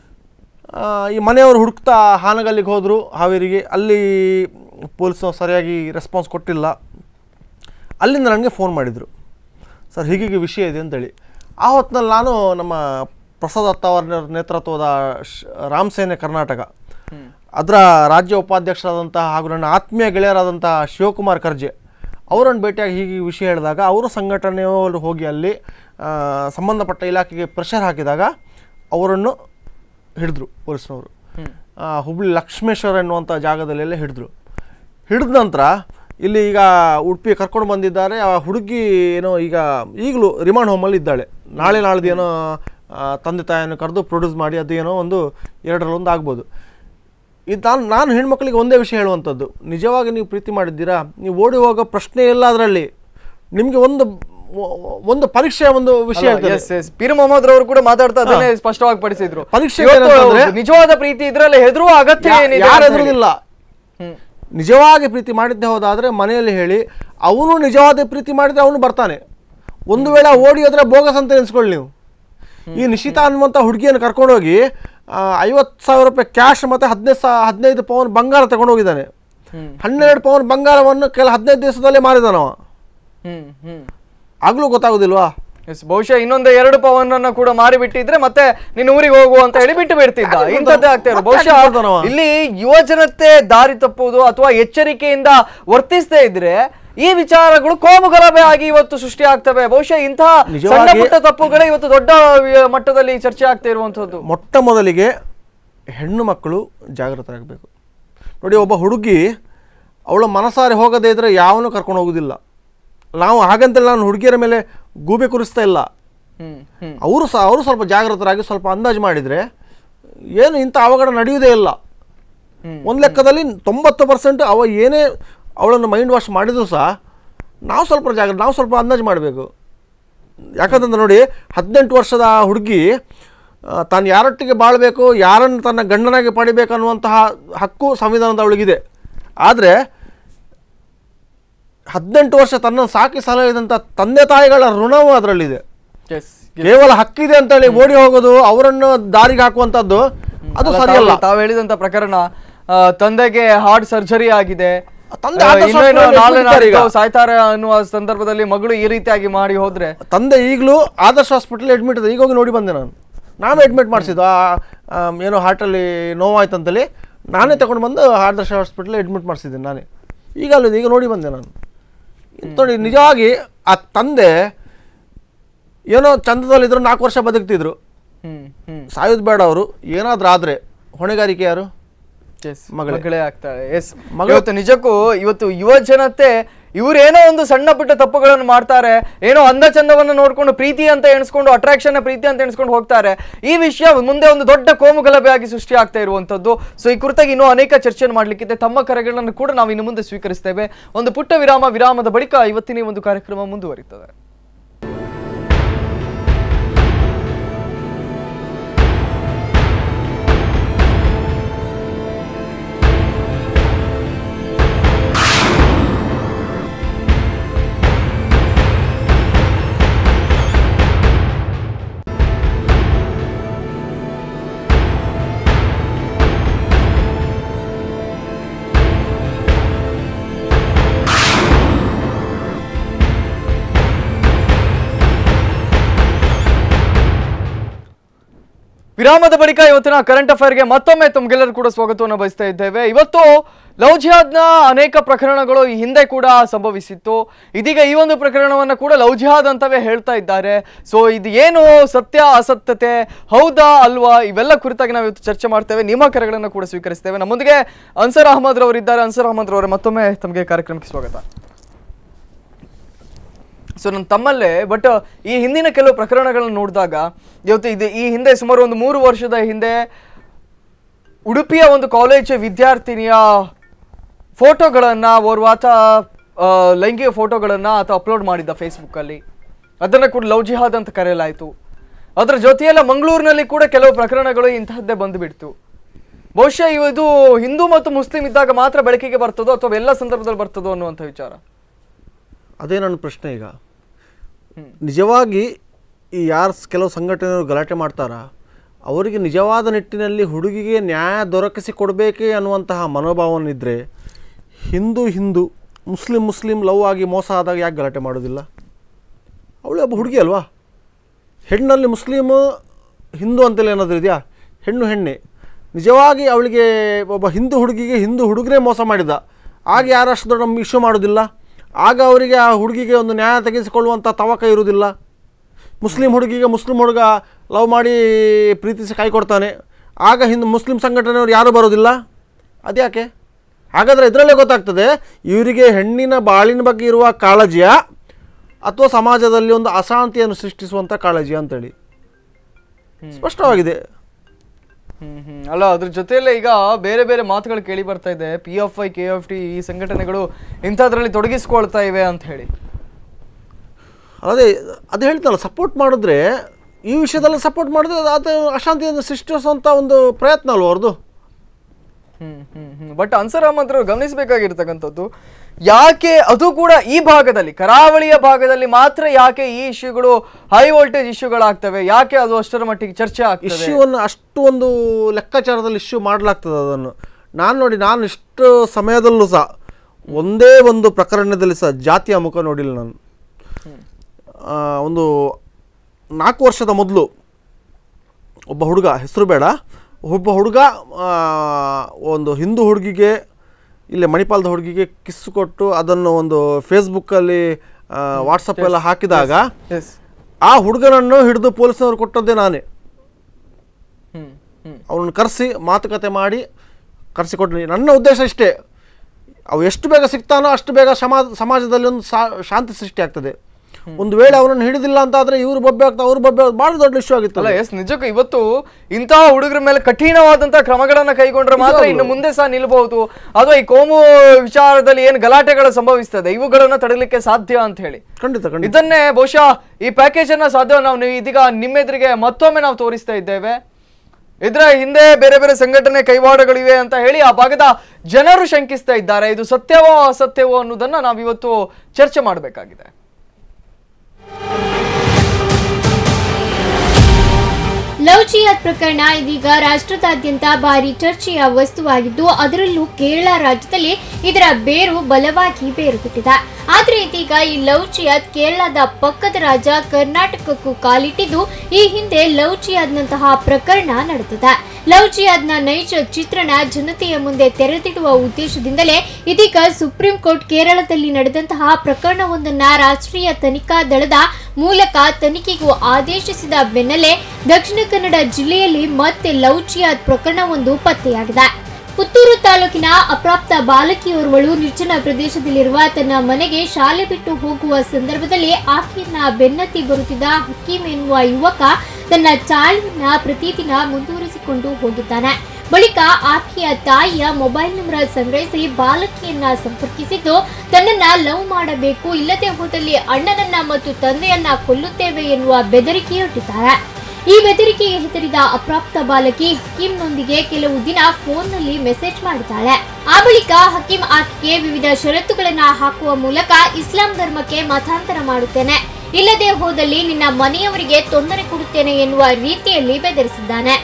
ಆ, ಈ ಮನೆಯವರು ಹುಡುಕ್ತಾ ಹಾನಗಲ್ಲಿಗೆ ಹೋದರು ಹಾವೇರಿಗೆ ಅಲ್ಲಿ ಪೊಲೀಸ್ನವ್ರು ಸರಿಯಾಗಿ ರೆಸ್ಪಾನ್ಸ್ ಕೊಟ್ಟಿಲ್ಲ ಅಲ್ಲಿಂದ ನನಗೆ ಫೋನ್ ಮಾಡಿದರು ಸರ್ ಹೀಗೀಗೆ ವಿಷಯ ಇದೆ ಅಂತೇಳಿ ಆ ಹೊತ್ತಿನಲ್ಲಿ ನಾನು ನಮ್ಮ ಪ್ರಸಾದ್ ದತ್ತ ಅವರ ನೇತೃತ್ವದ ಶ- ರಾಮ್ ಸೇನೆ ಕರ್ನಾಟಕ ಅದರ ರಾಜ್ಯ ಉಪಾಧ್ಯಕ್ಷರಾದಂತಹ ಹಾಗೂ ನನ್ನ ಆತ್ಮೀಯ ಗೆಳೆಯರಾದಂತಹ ಶಿವಕುಮಾರ್ ಕರ್ಜೆ ಅವರನ್ನು ಭೇಟಿಯಾಗಿ ಹೀಗೆ ಈ ವಿಷಯ ಹೇಳಿದಾಗ ಅವರ ಸಂಘಟನೆಯವರು ಹೋಗಿ ಅಲ್ಲಿ ಆ, ಸಂಬಂಧಪಟ್ಟ ಇಲಾಖೆಗೆ ಪ್ರೆಷರ್ ಹಾಕಿದಾಗ ಅವರನ್ನು ಹಿಡಿದ್ರು ಪೊಲೀಸ್ನವರು ಆ, ಹುಬ್ಳಿ ಲಕ್ಷ್ಮೇಶ್ವರ ಎನ್ನುವಂಥ ಜಾಗದಲ್ಲೆಲ್ಲ ಹಿಡಿದ್ರು ಹಿಡಿದ ನಂತರ ಇಲ್ಲಿ ಈಗ ಉಡುಪಿ ಕರ್ಕೊಂಡು ಬಂದಿದ್ದಾರೆ ಆ ಹುಡುಗಿ ಏನೋ ಈಗ ಈಗಲೂ ರಿಮಾಂಡ್ ಹೋಮಲ್ಲಿ ಇದ್ದಾಳೆ ನಾಳೆ ನಾಳ್ದು ಏನೋ ಆ, ತಂದೆ ತಾಯಿಯನ್ನು ಕರೆದು ಪ್ರೊಡ್ಯೂಸ್ ಮಾಡಿ ಅದು ಏನೋ ಒಂದು ಎರಡರಲ್ಲೊಂದು ಆಗ್ಬೋದು ಇದು ನಾನು ನಾನು ಹೆಣ್ಮಕ್ಳಿಗೆ ಒಂದೇ ವಿಷಯ ಹೇಳುವಂಥದ್ದು ನಿಜವಾಗಿ ನೀವು ಪ್ರೀತಿ ಮಾಡಿದ್ದೀರಾ ನೀವು ಓಡಿ ಹೋಗೋ ಪ್ರಶ್ನೆ ಇಲ್ಲ ಅದರಲ್ಲಿ ನಿಮಗೆ ಒಂದು ಒ- ಒಂದು ಪರೀಕ್ಷೆಯ ಒಂದು ವಿಷಯ ಹೇಳ್ತೇನೆ. ಎಸ್ ಎಸ್ ಪೀರ್ ಮೊಹಮ್ಮದ್ ರವರು ಕೂಡ ಮಾತಾಡ್ತಾ ಅದನ್ನೇ ಸ್ಪಷ್ಟವಾಗಿ ಪಡಿಸಿದ್ರು ಪರೀಕ್ಷೆ ಇವತ್ತು ಏನಂತಂದ್ರೆ- ನಿಜವಾದ ಪ್ರೀತಿ ಇದ್ರಲ್ಲಿ ಹೆದರುವ ಅಗತ್ಯ ಯಾ- ಏನಿದೆ ಯಾರು ಅಂತ ಹೇಳಿ. ಎದುರುದಿಲ್ಲ ಹ್ಮ್. ನಿಜವಾಗಿ ಪ್ರೀತಿ ಮಾಡಿದ್ದೆ ಹೋದಾದ್ರೆ ಮನೆಯಲ್ಲಿ ಹೇಳಿ ಅವನು ನಿಜವಾದ ಪ್ರೀತಿ ಮಾಡಿದ್ರೆ ಅವನು ಬರ್ತಾನೆ ಒಂದು ವೇಳೆ ಓಡಿ ಹೋದ್ರೆ ಬೋಗಸ್ ಅಂತ ಎನ್ಸ್ಕೊಳ್ಳಿ ನೀವು ಈ ನಿಶಿತಾ ಅನ್ನುವಂಥ ಹುಡುಗಿಯನ್ನು ಕರ್ಕೊಂಡೋಗಿ ಐವತ್ತು ಸಾವಿರ ರೂಪಾಯಿ ಕ್ಯಾಶ್ ಮತ್ತು ಹದಿನೈದು ಸಾ ಹದಿನೈದು ಪೌನ್ ಬಂಗಾರ ತಗೊಂಡು ಹೋಗಿದ್ದಾನೆ ಹನ್ನೆರಡು ಪೌನ್ ಬಂಗಾರವನ್ನು ಕೆಲ ಹದಿನೈದು ದಿವಸದಲ್ಲೇ ಮಾರಿದಾನವ ಹ್ಮ್ ಹ್ಮ್ ಆಗ್ಲೂ ಗೊತ್ತಾಗೋದಿಲ್ವಾ ಎಸ್ ಬಹುಶಃ ಇನ್ನೊಂದು ಎರಡು ಪವನ್ ಅನ್ನ ಕೂಡ ಮಾರಿ ಬಿಟ್ಟಿದ್ರೆ ಮತ್ತೆ ನೀನು ಊರಿಗೆ ಹೋಗು ಅಂತ ಹೇಳಿ ಬಿಟ್ಟು ಬಿಡ್ತಿದ್ದ ಯಾಕೆ ಇಂಥದ್ದೇ ಆಗ್ತಾ ಇರೋದು ಮತ್ತೆ ಯಾಕೆ ಬಹುಶಃ ಮಾಡ್ತಾನವ? ಇಲ್ಲಿ ಯುವ ಜನತೆ ದಾರಿ ತಪ್ಪುವುದು ಅಥವಾ ಎಚ್ಚರಿಕೆಯಿಂದ ವರ್ತಿಸದೇ ಇದ್ರೆ ಈ ವಿಚಾರಗಳು ಕೋಮುಗಲಭೆ ಆಗಿ ಇವತ್ತು ಸೃಷ್ಟಿ ಆಗ್ತವೆ ಬಹುಶಃ ಇಂತಹ ಸಣ್ಣ ನಿಜವಾಗಿ- ಪುಟ್ಟ ತಪ್ಪುಗಳೇ ಇವತ್ತು ದೊಡ್ಡ ವಿ- ಮಟ್ಟದಲ್ಲಿ ಚರ್ಚೆ ಆಗ್ತಾ ಇರುವಂತದ್ದು ಮೊಟ್ಟ ಮೊದಲಿಗೆ ಹೆಣ್ಣು ಮಕ್ಕಳು ಜಾಗೃತರಾಗಬೇಕು ನೋಡಿ ಒಬ್ಬ ಹುಡುಗಿ ಅವಳ ಮನಸಾರೆ ಹೋಗದೇ ಇದ್ದರೆ ಯಾವನು ಕರ್ಕೊಂಡು ಹೋಗೋದಿಲ್ಲ ನಾವು ಹಾಗಂತೇಳಿ ನಾನು ಹುಡುಗಿಯರ ಮೇಲೆ ಗೂಬೆ ಕುರಿಸ್ತಾ ಇಲ್ಲ ಹ್ಮ್ ಹ್ಮ್ ಅವರು ಸಹ ಅವರು ಸ್ವಲ್ಪ ಜಾಗೃತರಾಗಿ ಸ್ವಲ್ಪ ಅಂದಾಜು ಮಾಡಿದರೆ ಏನು ಇಂಥ ಅವಘಡ ನಡೆಯುವುದೇ ಇಲ್ಲ ಹ್ಮ್. ಒಂದು ಲೆಕ್ಕದಲ್ಲಿ ತೊಂಬತ್ತು ಪರ್ಸೆಂಟ್ ಅವ ಏನೇ ಅವಳನ್ನು ಮೈಂಡ್ ವಾಶ್ ಮಾಡಿದ್ರು ಸಹ ನಾವು ಸ್ವಲ್ಪ ಜಾಗ್ರತೆ ನಾವು ಸ್ವಲ್ಪ ಅಂದಾಜು ಮಾಡಬೇಕು ಯಾಕಂತಂದ್ರೆ ನೋಡಿ ಹದಿನೆಂಟು ವರ್ಷದ ಹುಡುಗಿ ಆ, ತಾನು ಯಾರೊಟ್ಟಿಗೆ ಬಾಳಬೇಕು ಯಾರನ್ನು ತನ್ನ ಗಂಡನಾಗಿ ಪಡಿಬೇಕು ಅನ್ನುವಂತಹ ಹಕ್ಕು ಸಂವಿಧಾನದ ಅವಳಿಗಿದೆ ಆದರೆ ಹದಿನೆಂಟು ವರ್ಷ ತನ್ನ ಸಾಕಿ ಸಲಹಿದಂಥ ತಂದೆ ತಾಯಿಗಳ ಋಣವೂ ಅದರಲ್ಲಿದೆ ಎಸ್ ಕೇವಲ ಹಕ್ಕಿದೆ ಅಂತೇಳಿ ಓಡಿ ಹೋಗೋದು ಅವರನ್ನು ದಾರಿಗೆ ಹಾಕುವಂಥದ್ದು ಅದು ಅಲ್ಲ, ಸರಿಯಲ್ಲ ತಾವು- ತಾವು ಹೇಳಿದಂತ ಪ್ರಕರಣ ಆ, ತಂದೆಗೆ ಹಾರ್ಟ್ ಸರ್ಜರಿ ಆಗಿದೆ ತಂದೆ ಆ, ಆದರ್ಶ ಇನ್ನೇನು hospital ನಾಳೆ ಇದ್ದಾರೆ ಈಗ. ನಾಡಿದ್ದು ಸಾಯ್ತಾರೆ ಅನ್ನುವ ಸಂದರ್ಭದಲ್ಲಿ ಮಗಳು ಈ ರೀತಿಯಾಗಿ ಮಾಡಿ ಹೋದ್ರೆ ತಂದೆ ಈಗಲೂ ಆದರ್ಶ ಹಾಸ್ಪಿಟಲ್ ಅಡ್ಮಿಟ್ ಇದೆ ಈಗ ಹೋಗಿ ನೋಡಿ ಬಂದೆ ನಾನು ನಾವೇ ಅಡ್ಮಿಟ್ ಮಾಡಿಸಿದ್ದು ಆ ಆ, ಏನೋ ಹಾರ್ಟಲ್ಲಿ ನೋವಾಯ್ತು ಅಂತೇಳಿ ನಾನೇ ತಗೊಂಡು ಬಂದು ಆದರ್ಶ ಹಾಸ್ಪಿಟಲ್ ಅಡ್ಮಿಟ್ ಮಾಡಿಸಿದ್ದೀನಿ ನಾನೇ ಈಗ ಅಲ್ಲಿದೆ ಈಗ ನೋಡಿ ಬಂದೆ ನಾನು ನೋಡಿ ನಿಜವಾಗಿ ಆ ತಂದೆ ಏನೋ ಚಂದದಲ್ಲಿದ್ರು ನಾಲ್ಕು ವರ್ಷ ಬದುಕ್ತಿದ್ರು ಹ್ಮ್ ಹ್ಮ್ ಸಾಯೋದು ಬೇಡ ಅವರು ಏನಾದ್ರೂ ಆದರೆ ಹೊಣೆಗಾರಿಕೆ ಯಾರು Yes, ಮಗಳೇ. ಮಗಳೇ ಆಗ್ತಾಳೆ ಎಸ್ ಮಗಳು- ಇವತ್ತು ನಿಜಕ್ಕೂ ಇವತ್ತು ಯುವ ಜನತೆ ಇವ್ರೇನೋ ಒಂದು ಸಣ್ಣ ಪುಟ್ಟ ತಪ್ಪುಗಳನ್ನು ಮಾಡ್ತಾರೆ ಏನೋ ಅಂದ ಚಂದವನ್ನ ನೋಡ್ಕೊಂಡು ಪ್ರೀತಿ ಅಂತ ಎಣಿಸ್ಕೊಂಡು ಅಟ್ರಾಕ್ಷನ್ ಪ್ರೀತಿ ಅಂತ ಎಣಿಸ್ಕೊಂಡು ಹೋಗ್ತಾರೆ ಈ ವಿಷಯ ಮುಂದೆ ಒಂದು ದೊಡ್ಡ ಕೋಮು ಗಲಭೆಯಾಗಿ ಸೃಷ್ಟಿ ಆಗ್ತಾ ಇರುವಂತದ್ದು ಸೊ ಈ ಕುರಿತಾಗಿ ಇನ್ನೂ ಅನೇಕ ಚರ್ಚೆಯನ್ನು ಮಾಡ್ಲಿಕ್ಕಿದೆ ತಮ್ಮ ಕರೆಗಳನ್ನು ಕೂಡ ನಾವು ಇನ್ನು ಮುಂದೆ ಸ್ವೀಕರಿಸ್ತೇವೆ ಒಂದು ಪುಟ್ಟ ವಿರಾಮ ವಿರಾಮದ ಬಳಿಕ ಇವತ್ತಿನ ಈ ಒಂದು ಕಾರ್ಯಕ್ರಮ ಮುಂದುವರಿತದೆ ವಿರಾಮದ ಬಳಿಕ ಇವತ್ತಿನ ಕರೆಂಟ್ ಅಫೇರ್ಗೆ ಮತ್ತೊಮ್ಮೆ ತಮ್ಗೆಲ್ಲರೂ ಕೂಡ ಸ್ವಾಗತವನ್ನು ಬಯಸ್ತಾ ಇದ್ದೇವೆ ಇವತ್ತು ಲವ್ ಜಿಹಾದ್ನ ಅನೇಕ ಪ್ರಕರಣಗಳು ಈ ಹಿಂದೆ ಕೂಡ ಸಂಭವಿಸಿತ್ತು ಇದೀಗ ಈ ಒಂದು ಪ್ರಕರಣವನ್ನ ಕೂಡ ಲವ್ ಜಿಹಾದ್ ಅಂತವೇ ಹೇಳ್ತಾ ಇದ್ದಾರೆ ಸೊ ಇದು ಏನು ಸತ್ಯ ಅಸತ್ಯತೆ ಹೌದಾ ಅಲ್ವಾ ಇವೆಲ್ಲ ಕುರಿತಾಗಿ ನಾವು ಇವತ್ತು ಚರ್ಚೆ ಮಾಡ್ತೇವೆ ನಿಮ್ಮ ಕರೆಗಳನ್ನು ಕೂಡ ಸ್ವೀಕರಿಸ್ತೇವೆ ನಮ್ಮೊಂದಿಗೆ ಅನ್ಸರ್ ಅಹಮದ್ ರವರು ಇದ್ದಾರೆ ಅನ್ಸರ್ ಅಹಮದ್ ರವರೇ ಮತ್ತೊಮ್ಮೆ ತಮಗೆ ಕಾರ್ಯಕ್ರಮಕ್ಕೆ ಸ್ವಾಗತ ಸೊ ನನ್ನ ತಮ್ಮಲ್ಲೇ ಬಟ್ ಈ ಹಿಂದಿನ ಕೆಲವು ಪ್ರಕರಣಗಳನ್ನು ನೋಡಿದಾಗ ಇವತ್ತು ಇದು ಈ ಹಿಂದೆ ಸುಮಾರು ಒಂದು ಮೂರು ವರ್ಷದ ಹಿಂದೆ ಉಡುಪಿಯ ಒಂದು ಕಾಲೇಜ್ ವಿದ್ಯಾರ್ಥಿನಿಯ ಫೋಟೋಗಳನ್ನು ಓರ್ವಾತ ಆ, ಲೈಂಗಿಕ ಫೋಟೋಗಳನ್ನು ಆತ ಅಪ್ಲೋಡ್ ಮಾಡಿದ್ದ ಫೇಸ್ಬುಕ್ಕಲ್ಲಿ ಅದನ್ನು ಕೂಡ ಲವ್ ಜಿಹಾದ್ ಅಂತ ಕರೆಯಲಾಯಿತು ಅದರ ಜೊತೆಯಲ್ಲ ಮಂಗಳೂರಿನಲ್ಲಿ ಕೂಡ ಕೆಲವು ಪ್ರಕರಣಗಳು ಇಂತಹದ್ದೇ ಬಂದುಬಿಡ್ತು ಬಹುಶಃ ಇವು- ಇದು ಹಿಂದೂ ಮತ್ತು ಮುಸ್ಲಿಂ ಇದ್ದಾಗ ಮಾತ್ರ ಬೆಳಕಿಗೆ ಬರ್ತದೋ ಅಥವಾ ಎಲ್ಲ ಸಂದರ್ಭದಲ್ಲಿ ಬರ್ತದೋ ಅನ್ನುವಂಥ ವಿಚಾರ ಅದೇ ನನ್ನ ಪ್ರಶ್ನೆ ಈಗ ನಿಜವಾಗಿ ಈ ಯಾರು ಕೆಲವು ಸಂಘಟನೆಯವರು ಗಲಾಟೆ ಮಾಡ್ತಾರ ಅವರಿಗೆ ನಿಜವಾದ ನಿಟ್ಟಿನಲ್ಲಿ ಹುಡುಗಿಗೆ ನ್ಯಾಯ ದೊರಕಿಸಿ ಕೊಡಬೇಕೇ ಅನ್ನುವಂತಹ ಮನೋಭಾವನಿದ್ದರೆ Hindu Hindu Muslim Muslim love ಆಗಿ ಮೋಸ ಆದಾಗ ಯಾಕೆ ಗಲಾಟೆ ಮಾಡೋದಿಲ್ಲ ಅವಳು ಒಬ್ಬ ಹುಡುಗಿ ಅಲ್ವಾ ಹೆಣ್ಣಲ್ಲಿ ಮುಸ್ಲಿಮು ಹಿಂದೂ ಅಂತೇಳಿ ಏನಾದರೂ ಇದೆಯಾ ಹೆಣ್ಣು ಹೆಣ್ಣೆ ನಿಜವಾಗಿ ಅವಳಿಗೆ ಒಬ್ಬ ಹಿಂದೂ ಹುಡುಗಿಗೆ ಹಿಂದೂ ಹುಡುಗರೇ ಮೋಸ ಮಾಡಿದ ಆಗ ಯಾರಷ್ಟು ದೊಡ್ಡ ಇಶ್ಯೂ ಮಾಡೋದಿಲ್ಲ ಆಗ ಅವರಿಗೆ ಆ ಹುಡುಗಿಗೆ ಒಂದು ನ್ಯಾಯ ತೆಗೆಸಿಕೊಳ್ಳುವಂಥ ತವಕ ಇರುವುದಿಲ್ಲ ಮುಸ್ಲಿಂ ಹುಡುಗಿಗೆ ಮುಸ್ಲಿಂ ಹುಡುಗ ಲವ್ ಮಾಡಿ ಪ್ರೀತಿಸಿ ಕೈ ಕೊಡ್ತಾನೆ ಆಗ ಹಿಂದೆ ಮುಸ್ಲಿಂ ಸಂಘಟನೆಯವರು ಯಾರೂ ಬರೋದಿಲ್ಲ ಅದ್ಯಾಕೆ ಹಾಗಾದರೆ ಇದರಲ್ಲೇ ಗೊತ್ತಾಗ್ತದೆ ಇವರಿಗೆ ಹೆಣ್ಣಿನ ಬಾಳಿನ ಬಗ್ಗೆ ಇರುವ ಕಾಳಜಿಯ ಅಥವಾ ಸಮಾಜದಲ್ಲಿ ಒಂದು ಅಶಾಂತಿಯನ್ನು ಸೃಷ್ಟಿಸುವಂಥ ಕಾಳಜಿ ಅಂತೇಳಿ ಸ್ಪಷ್ಟವಾಗಿದೆ ಹ್ಮ್ ಹ್ಮ್ ಅಲ್ಲ ಅದ್ರ ಜೊತೆಯಲ್ಲೇ ಈಗ ಬೇರೆ ಬೇರೆ ಮಾತುಗಳು ಕೇಳಿ ಬರ್ತಾ ಇದೆ P F I K F T ಈ ಸಂಘಟನೆಗಳು ಇಂಥದ್ರಲ್ಲಿ ತೊಡಗಿಸ್ಕೊಳ್ತಾ ಇವೆ ಅಂತ ಹೇಳಿ ಅದೇ ಅದು ಹೇಳ್ತಾರಲ್ಲ ಸಪೋರ್ಟ್ ಮಾಡಿದ್ರೆ ಈ ವಿಷಯದಲ್ಲಿ ಸಪೋರ್ಟ್ ಮಾಡಿದ್ರೆ ಅದು ಅಶಾಂತಿಯನ್ನು ಸೃಷ್ಟಿಸುವಂಥ ಒಂದು ಪ್ರಯತ್ನ ಅಲ್ವ ಅವ್ರದ್ದು ಹ್ಮ್ ಹ್ಮ್ ಹ್ಮ್ ಬಟ್ ಅನ್ಸರ್ ಅಹಮದ್ ಅವರು ಗಮನಿಸಬೇಕಾಗಿರ್ತಕ್ಕಂಥದ್ದು ಯಾಕೆ ಅದು ಕೂಡ ಈ ಭಾಗದಲ್ಲಿ ಕರಾವಳಿಯ ಭಾಗದಲ್ಲಿ ಮಾತ್ರ ಯಾಕೆ ಈ ಇಶ್ಯೂಗಳು ಹೈ ವೋಲ್ಟೇಜ್ ಇಶ್ಯೂಗಳಾಗ್ತವೆ ಯಾಕೆ ಅದು ಅಷ್ಟರ ಮಟ್ಟಿಗೆ ಚರ್ಚೆ ಆಗ್ತದೆ ಇಶ್ಯೂವನ್ನು ಅಷ್ಟು ಒಂದು ಲೆಕ್ಕಾಚಾರದಲ್ಲಿ ಇಶ್ಯೂ ಮಾಡಲಾಗ್ತದೆ ಅದನ್ನು ನಾನು ನೋಡಿ ನಾನು ಇಷ್ಟು ಸಮಯದಲ್ಲೂ ಸಹ ಒಂದೇ ಒಂದು ಪ್ರಕರಣದಲ್ಲಿ ಸಹ ಜಾತಿಯ ಮುಖ ನೋಡಿಲ್ಲ ನಾನು ಆ, ಒಂದು ನಾಲ್ಕು ವರ್ಷದ ಮೊದಲು ಒಬ್ಬ ಹುಡುಗ ಹೆಸರು ಬೇಡ ಒಬ್ಬ ಹುಡುಗ ಆ, ಒಂದು ಹಿಂದೂ ಹುಡುಗಿಗೆ ಇಲ್ಲೇ ಮಣಿಪಾಲದ ಹುಡುಗಿಗೆ ಕಿಸ್ ಕೊಟ್ಟು ಅದನ್ನು ಒಂದು ಫೇಸ್ಬುಕ್ಕಲ್ಲಿ ವಾಟ್ಸಪ್ ಎಲ್ಲ ಹಾಕಿದಾಗ ಎಸ್ ಆ ಹುಡುಗನನ್ನು ಹಿಡಿದು ಪೊಲೀಸ್ನವರು ಕೊಟ್ಟದ್ದೇ ನಾನೇ ಹ್ಮ್ ಹ್ಮ್ ಅವನನ್ನು ಕರೆಸಿ ಮಾತುಕತೆ ಮಾಡಿ ಕರೆಸಿಕೊಟ್ಟು ನನ್ನ ಉದ್ದೇಶ ಇಷ್ಟೇ ಅವು ಎಷ್ಟು ಬೇಗ ಸಿಗ್ತಾನೋ ಅಷ್ಟು ಬೇಗ ಸಮಾಜ ಸಮಾಜದಲ್ಲಿ ಒಂದು ಸಾ ಶಾಂತಿ ಸೃಷ್ಟಿ ಆಗ್ತದೆ ಒಂದು ವೇಳೆ ಅವನನ್ನು ಹಿಡಿದಿಲ್ಲ ಅಂತ ಆದರೆ ಇವರು ಬಬ್ಬೆ ಆಗ್ತಾರೆ ಅವ್ರು ಬಬ್ಬೆ ಭಾಳ ದೊಡ್ಡ ಇಶ್ಯೂ ಆಗಿತ್ತು ಅಲ್ಲ ಎಸ್ ನಿಜಕ್ಕೂ ಇವತ್ತು ಇಂತಹ ಹುಡುಗರ ಮೇಲೆ ಕಠಿಣವಾದಂತಹ ಕ್ರಮಗಳನ್ನ ಕೈಗೊಂಡ್ರೆ ಮಾತ್ರ ಇನ್ನು ಮುಂದೆ ಸಹ ನಿಲ್ಬಹುದು ಅಥವಾ ಈ ಕೋಮು ವಿಚಾರದಲ್ಲಿ ಏನು ಗಲಾಟೆಗಳು ಸಂಭವಿಸ್ತದೆ ಇವುಗಳನ್ನ ತಡೆಯಲಿಕ್ಕೆ ಸಾಧ್ಯ ಅಂತ ಹೇಳಿ ಖಂಡಿತ ಖಂಡಿತ ಇದನ್ನೇ ಬಹುಶಃ ಈ ಪ್ಯಾಕೇಜ್ ಅನ್ನ ಸಾಧ್ಯ ನಾವು ನೀವು ಇದೀಗ ನಿಮ್ಮೆದುರಿಗೆ ಮತ್ತೊಮ್ಮೆ ನಾವು ತೋರಿಸ್ತಾ ಇದ್ದೇವೆ ಇದರ ಹಿಂದೆ ಬೇರೆ ಬೇರೆ ಸಂಘಟನೆ ಕೈವಾಡಗಳಿವೆ ಅಂತ ಹೇಳಿ ಆ ಭಾಗದ ಜನರು ಶಂಕಿಸ್ತಾ ಇದ್ದಾರೆ ಇದು ಸತ್ಯವೋ ಅಸತ್ಯವೋ ಅನ್ನೋದನ್ನ ನಾವು ಇವತ್ತು ಚರ್ಚೆ ಮಾಡಬೇಕಾಗಿದೆ ಲವ್ ಜಿಹಾದ್ ಪ್ರಕರಣ ಇದೀಗ ರಾಷ್ಟ್ರದಾದ್ಯಂತ ಭಾರಿ ಚರ್ಚೆಯ ವಸ್ತುವಾಗಿದ್ದು ಅದರಲ್ಲೂ ಕೇರಳ ರಾಜ್ಯದಲ್ಲಿ ಇದರ ಬೇರು ಬಲವಾಗಿ ಬೇರು ಬಿಟ್ಟಿದೆ ಆದ್ರೆ ಇದೀಗ ಈ ಲವ್ ಜಿಹಾದ್ ಕೇರಳದ ಪಕ್ಕದ ರಾಜ್ಯ ಕರ್ನಾಟಕಕ್ಕೂ ಕಾಲಿಟ್ಟಿದ್ದು ಈ ಹಿಂದೆ ಲವ್ ಜಿಹಾದ್ನಂತಹ ಪ್ರಕರಣ ನಡೆದಿದೆ ಲವ್ ಜಿಹಾದ್ನ ನೈಜ ಚಿತ್ರಣ ಜನತೆಯ ಮುಂದೆ ತೆರೆದಿಡುವ ಉದ್ದೇಶದಿಂದಲೇ ಇದೀಗ ಸುಪ್ರೀಂ ಕೋರ್ಟ್ ಕೇರಳದಲ್ಲಿ ನಡೆದಂತಹ ಪ್ರಕರಣವೊಂದನ್ನ ರಾಷ್ಟ್ರೀಯ ತನಿಖಾ ದಳದ ಮೂಲಕ ತನಿಖೆಗೂ ಆದೇಶಿಸಿದ ಬೆನ್ನಲ್ಲೇ ದಕ್ಷಿಣ ಕನ್ನಡ ಜಿಲ್ಲೆಯಲ್ಲಿ ಮತ್ತೆ ಲವ್ ಜಿಹಾದ್ ಪ್ರಕರಣವೊಂದು ಪತ್ತೆಯಾಗಿದೆ ಪುತ್ತೂರು ತಾಲೂಕಿನ ಅಪ್ರಾಪ್ತ ಬಾಲಕಿಯೋರ್ವಳು ನಿರ್ಜನ ಪ್ರದೇಶದಲ್ಲಿರುವ ತನ್ನ ಮನೆಗೆ ಶಾಲೆ ಬಿಟ್ಟು ಹೋಗುವ ಸಂದರ್ಭದಲ್ಲಿ ಆಕೆಯನ್ನ ಬೆನ್ನತ್ತಿ ಬರುತ್ತಿದ್ದ ಹಕೀಂ ಎನ್ನುವ ಯುವಕ ತನ್ನ ಚಾಳಿಯನ್ನ ಪ್ರತಿದಿನ ಮುಂದುವರಿಸಿಕೊಂಡು ಹೋಗಿದ್ದಾನೆ ಬಳಿಕ ಆಕೆಯ ತಾಯಿಯ ಮೊಬೈಲ್ ನಂಬರ್ ಸಂಗ್ರಹಿಸಿ ಬಾಲಕಿಯನ್ನ ಸಂಪರ್ಕಿಸಿದ್ದು ತನ್ನನ್ನ ಲವ್ ಮಾಡಬೇಕು ಇಲ್ಲದೆ ಹೋದಲ್ಲಿ ಅಣ್ಣನನ್ನ ಮತ್ತು ತಂದೆಯನ್ನ ಕೊಲ್ಲುತ್ತೇವೆ ಎನ್ನುವ ಬೆದರಿಕೆಯೊಡ್ಡಿದ್ದಾರೆ ಈ ಬೆದರಿಕೆಗೆ ಹೆದರಿದ ಅಪ್ರಾಪ್ತ ಬಾಲಕಿ ಹಕೀಂನೊಂದಿಗೆ ಕೆಲವು ದಿನ ಫೋನ್ನಲ್ಲಿ ಮೆಸೇಜ್ ಮಾಡಿದ್ದಾಳೆ ಆ ಬಳಿಕ ಹಕೀಂ ಆಕೆಗೆ ವಿವಿಧ ಷರತ್ತುಗಳನ್ನ ಹಾಕುವ ಮೂಲಕ ಇಸ್ಲಾಂ ಧರ್ಮಕ್ಕೆ ಮತಾಂತರ ಮಾಡುತ್ತೇನೆ ಇಲ್ಲದೆ ಹೋದಲ್ಲಿ ನಿನ್ನ ಮನೆಯವರಿಗೆ ತೊಂದರೆ ಕೊಡುತ್ತೇನೆ ಎನ್ನುವ ರೀತಿಯಲ್ಲಿ ಬೆದರಿಸಿದ್ದಾನೆ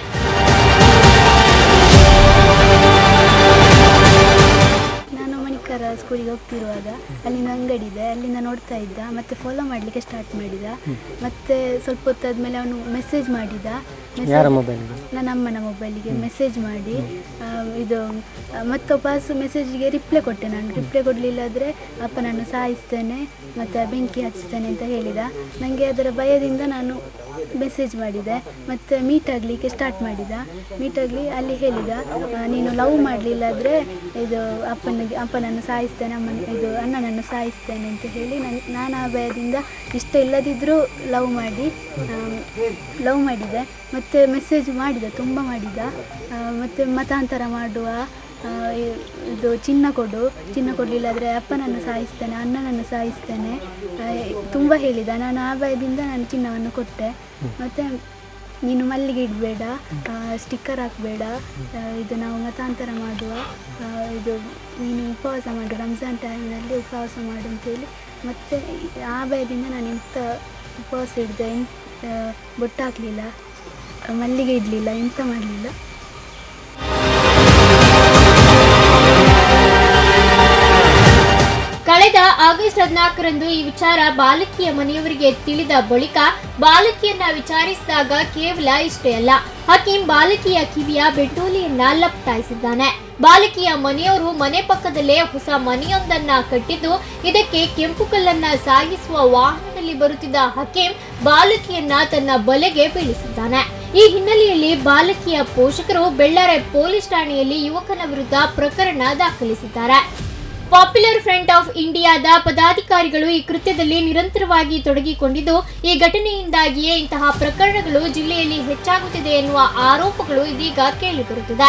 ನಾನು ಮಣಿಕರ ಸ್ಕೂಲಿಗೆ ಹೋಗ್ತಿರುವಾಗ ಅಲ್ಲಿಂದ ಅಂಗಡಿ ಇದೆ ಅಲ್ಲಿಂದ ನೋಡ್ತಾ ಇದ್ದ ಮತ್ತೆ ಫಾಲೋ ಮಾಡಲಿಕ್ಕೆ ಸ್ಟಾರ್ಟ್ ಮಾಡಿದ ಮತ್ತೆ ಸ್ವಲ್ಪ ಹೊತ್ತಾದ್ಮೇಲೆ ಅವನು ಮೆಸೇಜ್ ಮಾಡಿದ ಯಾರ ಮೆಸೇಜ್ ಮೊಬೈಲ್ಗೆ ನನ್ನ ಅಮ್ಮನ ಮೊಬೈಲಿಗೆ ಮೆಸೇಜ್ ಮಾಡಿ ಆ, ಇದು ಆ, ಮತ್ತೆ ವಾಪಸ್ ಮೆಸೇಜಿಗೆ ರಿಪ್ಲೈ ಕೊಟ್ಟೆ ನಾನು ರಿಪ್ಲೈ ಕೊಡಲಿಲ್ಲ ಆದರೆ ಅಪ್ಪನನ್ನು ಸಾಯಿಸ್ತೇನೆ ಮತ್ತು ಬೆಂಕಿ ಹಚ್ತೇನೆ ಅಂತ ಹೇಳಿದ ನನಗೆ ಅದರ ಭಯದಿಂದ ನಾನು ಮೆಸೇಜ್ ಮಾಡಿದೆ ಮತ್ತು ಮೀಟ್ ಆಗಲಿಕ್ಕೆ ಸ್ಟಾರ್ಟ್ ಮಾಡಿದ ಮೀಟ್ ಆಗಲಿ ಅಲ್ಲಿ ಹೇಳಿದ ಆ, ನೀನು ಲವ್ ಮಾಡಲಿಲ್ಲ ಆದರೆ ಇದು ಅಪ್ಪನಿಗೆ ಅಪ್ಪನನ್ನು ಸಾಯಿಸ್ತೇನೆ ಅಮ್ಮನ ಇದು ಅಣ್ಣನನ್ನು ಸಾಯಿಸ್ತೇನೆ ಅಂತ ಹೇಳಿ ನನ್ ನಾನು ಆ ಭಯದಿಂದ ಇಷ್ಟ ಇಲ್ಲದಿದ್ದರೂ ಲವ್ ಮಾಡಿ ಲವ್ ಮಾಡಿದೆ ಮತ್ತು ಮೆಸೇಜ್ ಮಾಡಿದ ತುಂಬ ಮಾಡಿದ ಆ, ಮತ್ತು ಮತಾಂತರ ಮಾಡುವ ಆ, ಇ- ಇದು ಚಿನ್ನ ಕೊಡು ಚಿನ್ನ ಕೊಡಲಿಲ್ಲ ಆದರೆ ಅಪ್ಪನನ್ನು ಸಾಯಿಸ್ತೇನೆ ಅಣ್ಣನನ್ನು ಸಾಯಿಸ್ತೇನೆ ಆ, ತುಂಬ ಹೇಳಿದ ನಾನು ಆ ಭಯದಿಂದ ನಾನು ಚಿನ್ನವನ್ನು ಕೊಟ್ಟೆ ಮತ್ತು ನೀನು ಮಲ್ಲಿಗೆ ಇಡಬೇಡ ಸ್ಟಿಕ್ಕರ್ ಹಾಕಬೇಡ ಇದು ನಾವು ಮತಾಂತರ ಮಾಡುವ ಆ, ಇದು ನೀನು ಉಪವಾಸ ಮಾಡು ರಂಜಾನ್ ಟೈಮ್ನಲ್ಲಿ ಉಪವಾಸ ಮಾಡು ಅಂತೇಳಿ ಮತ್ತು ಆ ಭಯದಿಂದ ನಾನು ಎಂಥ ಉಪವಾಸ ಹಿಡಿದೆ ಬೊಟ್ಟು ಹಾಕಲಿಲ್ಲ ಮಲ್ಲಿಗೆ ಇಡಲಿಲ್ಲ ಎಂತ ಮಾಡಲಿಲ್ಲ ಕಳೆದ ಆಗಸ್ಟ್ ಹದಿನಾಲ್ಕರಂದು ಈ ವಿಚಾರ ಬಾಲಕಿಯ ಮನೆಯವರಿಗೆ ತಿಳಿದ ಬಳಿಕ ಬಾಲಕಿಯನ್ನ ವಿಚಾರಿಸಿದಾಗ ಕೇವಲ ಇಷ್ಟೇ ಅಲ್ಲ ಹಕೀಂ ಬಾಲಕಿಯ ಕಿವಿಯ ಬೆಟ್ಟೋಲಿಯನ್ನ ಲಪಟಾಯಿಸಿದ್ದಾನೆ ಬಾಲಕಿಯ ಮನೆಯವರು ಮನೆ ಪಕ್ಕದಲ್ಲೇ ಹೊಸ ಮನೆಯೊಂದನ್ನ ಕಟ್ಟಿದ್ದು ಇದಕ್ಕೆ ಕೆಂಪು ಕಲ್ಲನ್ನ ಸಾಗಿಸುವ ವಾಹನದಲ್ಲಿ ಬರುತ್ತಿದ್ದ ಹಕೀಂ ಬಾಲಕಿಯನ್ನ ತನ್ನ ಬಲೆಗೆ ಬೀಳಿಸಿದ್ದಾನೆ ಈ ಹಿನ್ನೆಲೆಯಲ್ಲಿ ಬಾಲಕಿಯ ಪೋಷಕರು ಬೆಳ್ಳಾರೆ ಪೊಲೀಸ್ ಠಾಣೆಯಲ್ಲಿ ಯುವಕನ ವಿರುದ್ಧ ಪ್ರಕರಣ ದಾಖಲಿಸಿದ್ದಾರೆ ಪಾಪ್ಯುಲರ್ ಫ್ರಂಟ್ ಆಫ್ ಇಂಡಿಯಾದ ಪದಾಧಿಕಾರಿಗಳು ಈ ಕೃತ್ಯದಲ್ಲಿ ನಿರಂತರವಾಗಿ ತೊಡಗಿಕೊಂಡಿದ್ದು ಈ ಘಟನೆಯಿಂದಾಗಿಯೇ ಇಂತಹ ಪ್ರಕರಣಗಳು ಜಿಲ್ಲೆಯಲ್ಲಿ ಹೆಚ್ಚಾಗುತ್ತಿದೆ ಎನ್ನುವ ಆರೋಪಗಳು ಇದೀಗ ಕೇಳಿಬರುತ್ತಿದೆ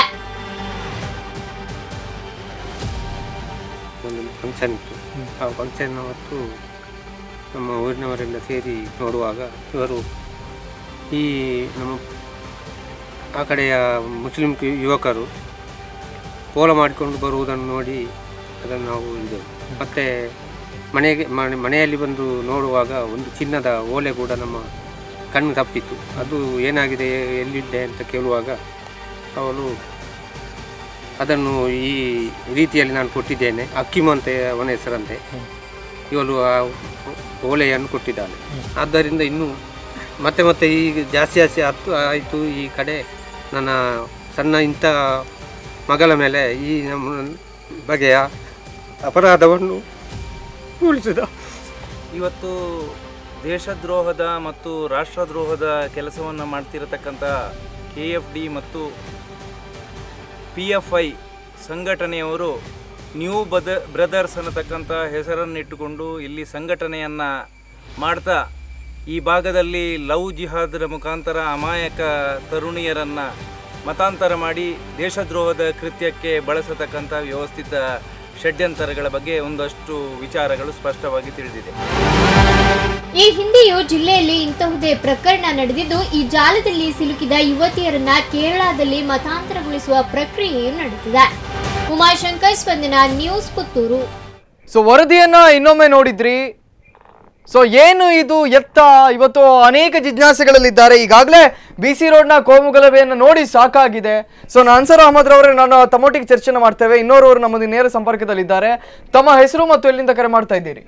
ಒಂದು ಫಂಕ್ಷನ್ ಇತ್ತು ಆ ಫಂಕ್ಷನ್ ಅವತ್ತು ನಮ್ಮ ಊರಿನವರೆಲ್ಲ ಸೇರಿ ನೋಡುವಾಗ ಇವರು ಈ ನಮ್ಮ ಆ ಕಡೆಯ ಮುಸ್ಲಿಂ ಕಿ- ಯುವಕರು ಕೋಲ ಮಾಡಿಕೊಂಡು ಬರುವುದನ್ನು ನೋಡಿ ಅದನ್ನು ನಾವು ಇದು ಮತ್ತು ಮನೆಗೆ ಮನೆ ಮನೆಯಲ್ಲಿ ಬಂದು ನೋಡುವಾಗ ಒಂದು ಚಿನ್ನದ ಓಲೆ ಕೂಡ ನಮ್ಮ ಕಣ್ಣು ತಪ್ಪಿತ್ತು ಅದು ಏನಾಗಿದೆ ಎಲ್ಲಿದೆ ಅಂತ ಕೇಳುವಾಗ ಅವಳು ಅದನ್ನು ಈ ರೀತಿಯಲ್ಲಿ ನಾನು ಕೊಟ್ಟಿದ್ದೇನೆ ಅಕ್ಕಿಮ ಅಂತ ಅವನ ಹೆಸರಂತೆ ಇವಳು ಆ ಓಲೆಯನ್ನು ಕೊಟ್ಟಿದ್ದಾಳೆ ಆದ್ದರಿಂದ ಇನ್ನು ಮತ್ತೆ ಮತ್ತೆ ಈಗ ಜಾಸ್ತಿ ಜಾಸ್ತಿ ಹತ್ತು ಆಯಿತು ಈ ಕಡೆ ನನ್ನ ಸಣ್ಣ ಇಂಥ ಮಗಳ ಮೇಲೆ ಈ ನಮ್ಮ ಬಗೆಯ ಅಪರಾಧವನ್ನು ಉಳಿಸಿದ ಇವತ್ತು ದೇಶದ್ರೋಹದ ಮತ್ತು ರಾಷ್ಟ್ರದ್ರೋಹದ ಕೆಲಸವನ್ನು ಮಾಡ್ತಿರತಕ್ಕಂಥ ಕೆ ಎಫ್ ಡಿ ಮತ್ತು ಪಿ ಎಫ್ ಐ ಸಂಘಟನೆಯವರು ನ್ಯೂ ಬದ ಬ್ರದರ್ಸ್ ಅನ್ನತಕ್ಕಂಥ ಹೆಸರನ್ನಿಟ್ಟುಕೊಂಡು ಇಲ್ಲಿ ಸಂಘಟನೆಯನ್ನು ಮಾಡ್ತಾ ಈ ಭಾಗದಲ್ಲಿ ಲವ್ ಜಿಹಾದರ ಮುಖಾಂತರ ಅಮಾಯಕ ತರುಣಿಯರನ್ನು ಮತಾಂತರ ಮಾಡಿ ದೇಶದ್ರೋಹದ ಕೃತ್ಯಕ್ಕೆ ಬಳಸತಕ್ಕಂಥ ವ್ಯವಸ್ಥಿತ ಷಡ್ಯಂತರಗಳ ಬಗ್ಗೆ ಒಂದಷ್ಟು ವಿಚಾರಗಳು ಸ್ಪಷ್ಟವಾಗಿ ತಿಳಿದಿದೆ ಈ ಹಿಂದೆಯೂ ಜಿಲ್ಲೆಯಲ್ಲಿ ಇಂತಹುದೇ ಪ್ರಕರಣ ನಡೆದಿದ್ದು ಈ ಜಾಲದಲ್ಲಿ ಸಿಲುಕಿದ ಯುವತಿಯರನ್ನ ಕೇರಳದಲ್ಲಿ ಮತಾಂತರಗೊಳಿಸುವ ಪ್ರಕ್ರಿಯೆಯೂ ನಡೆದಿದೆ ಉಮಾಶಂಕರ್ ಸ್ಪಂದನ ನ್ಯೂಸ್ ಪುತ್ತೂರು ಸೊ ವರದಿಯನ್ನ ಇನ್ನೊಮ್ಮೆ ನೋಡಿದ್ರಿ ಸೊ ಏನು ಇದು ಎತ್ತ ಇವತ್ತು ಅನೇಕ ಜಿಜ್ಞಾಸೆಗಳಲ್ಲಿದ್ದಾರೆ ಈಗಾಗಲೇ ಬಿ ಸಿ ರೋಡ್ನ ಕೋಮುಗಲಭೆಯನ್ನು ನೋಡಿ ಸಾಕಾಗಿದೆ ಸೊ ಅನ್ಸರ್ ಅಹಮದ್ ರವರೇ ನಾನು ತಮ್ಮೊಟ್ಟಿಗೆ ಚರ್ಚೆನ ಮಾಡ್ತೇವೆ ಇನ್ನೋರ್ವರು ನಮ್ಮದು ನೇರ ಸಂಪರ್ಕದಲ್ಲಿದ್ದಾರೆ ತಮ್ಮ ಹೆಸರು ಮತ್ತು ಎಲ್ಲಿಂದ ಕರೆ ಮಾಡ್ತಾ ಇದ್ದೀರಿ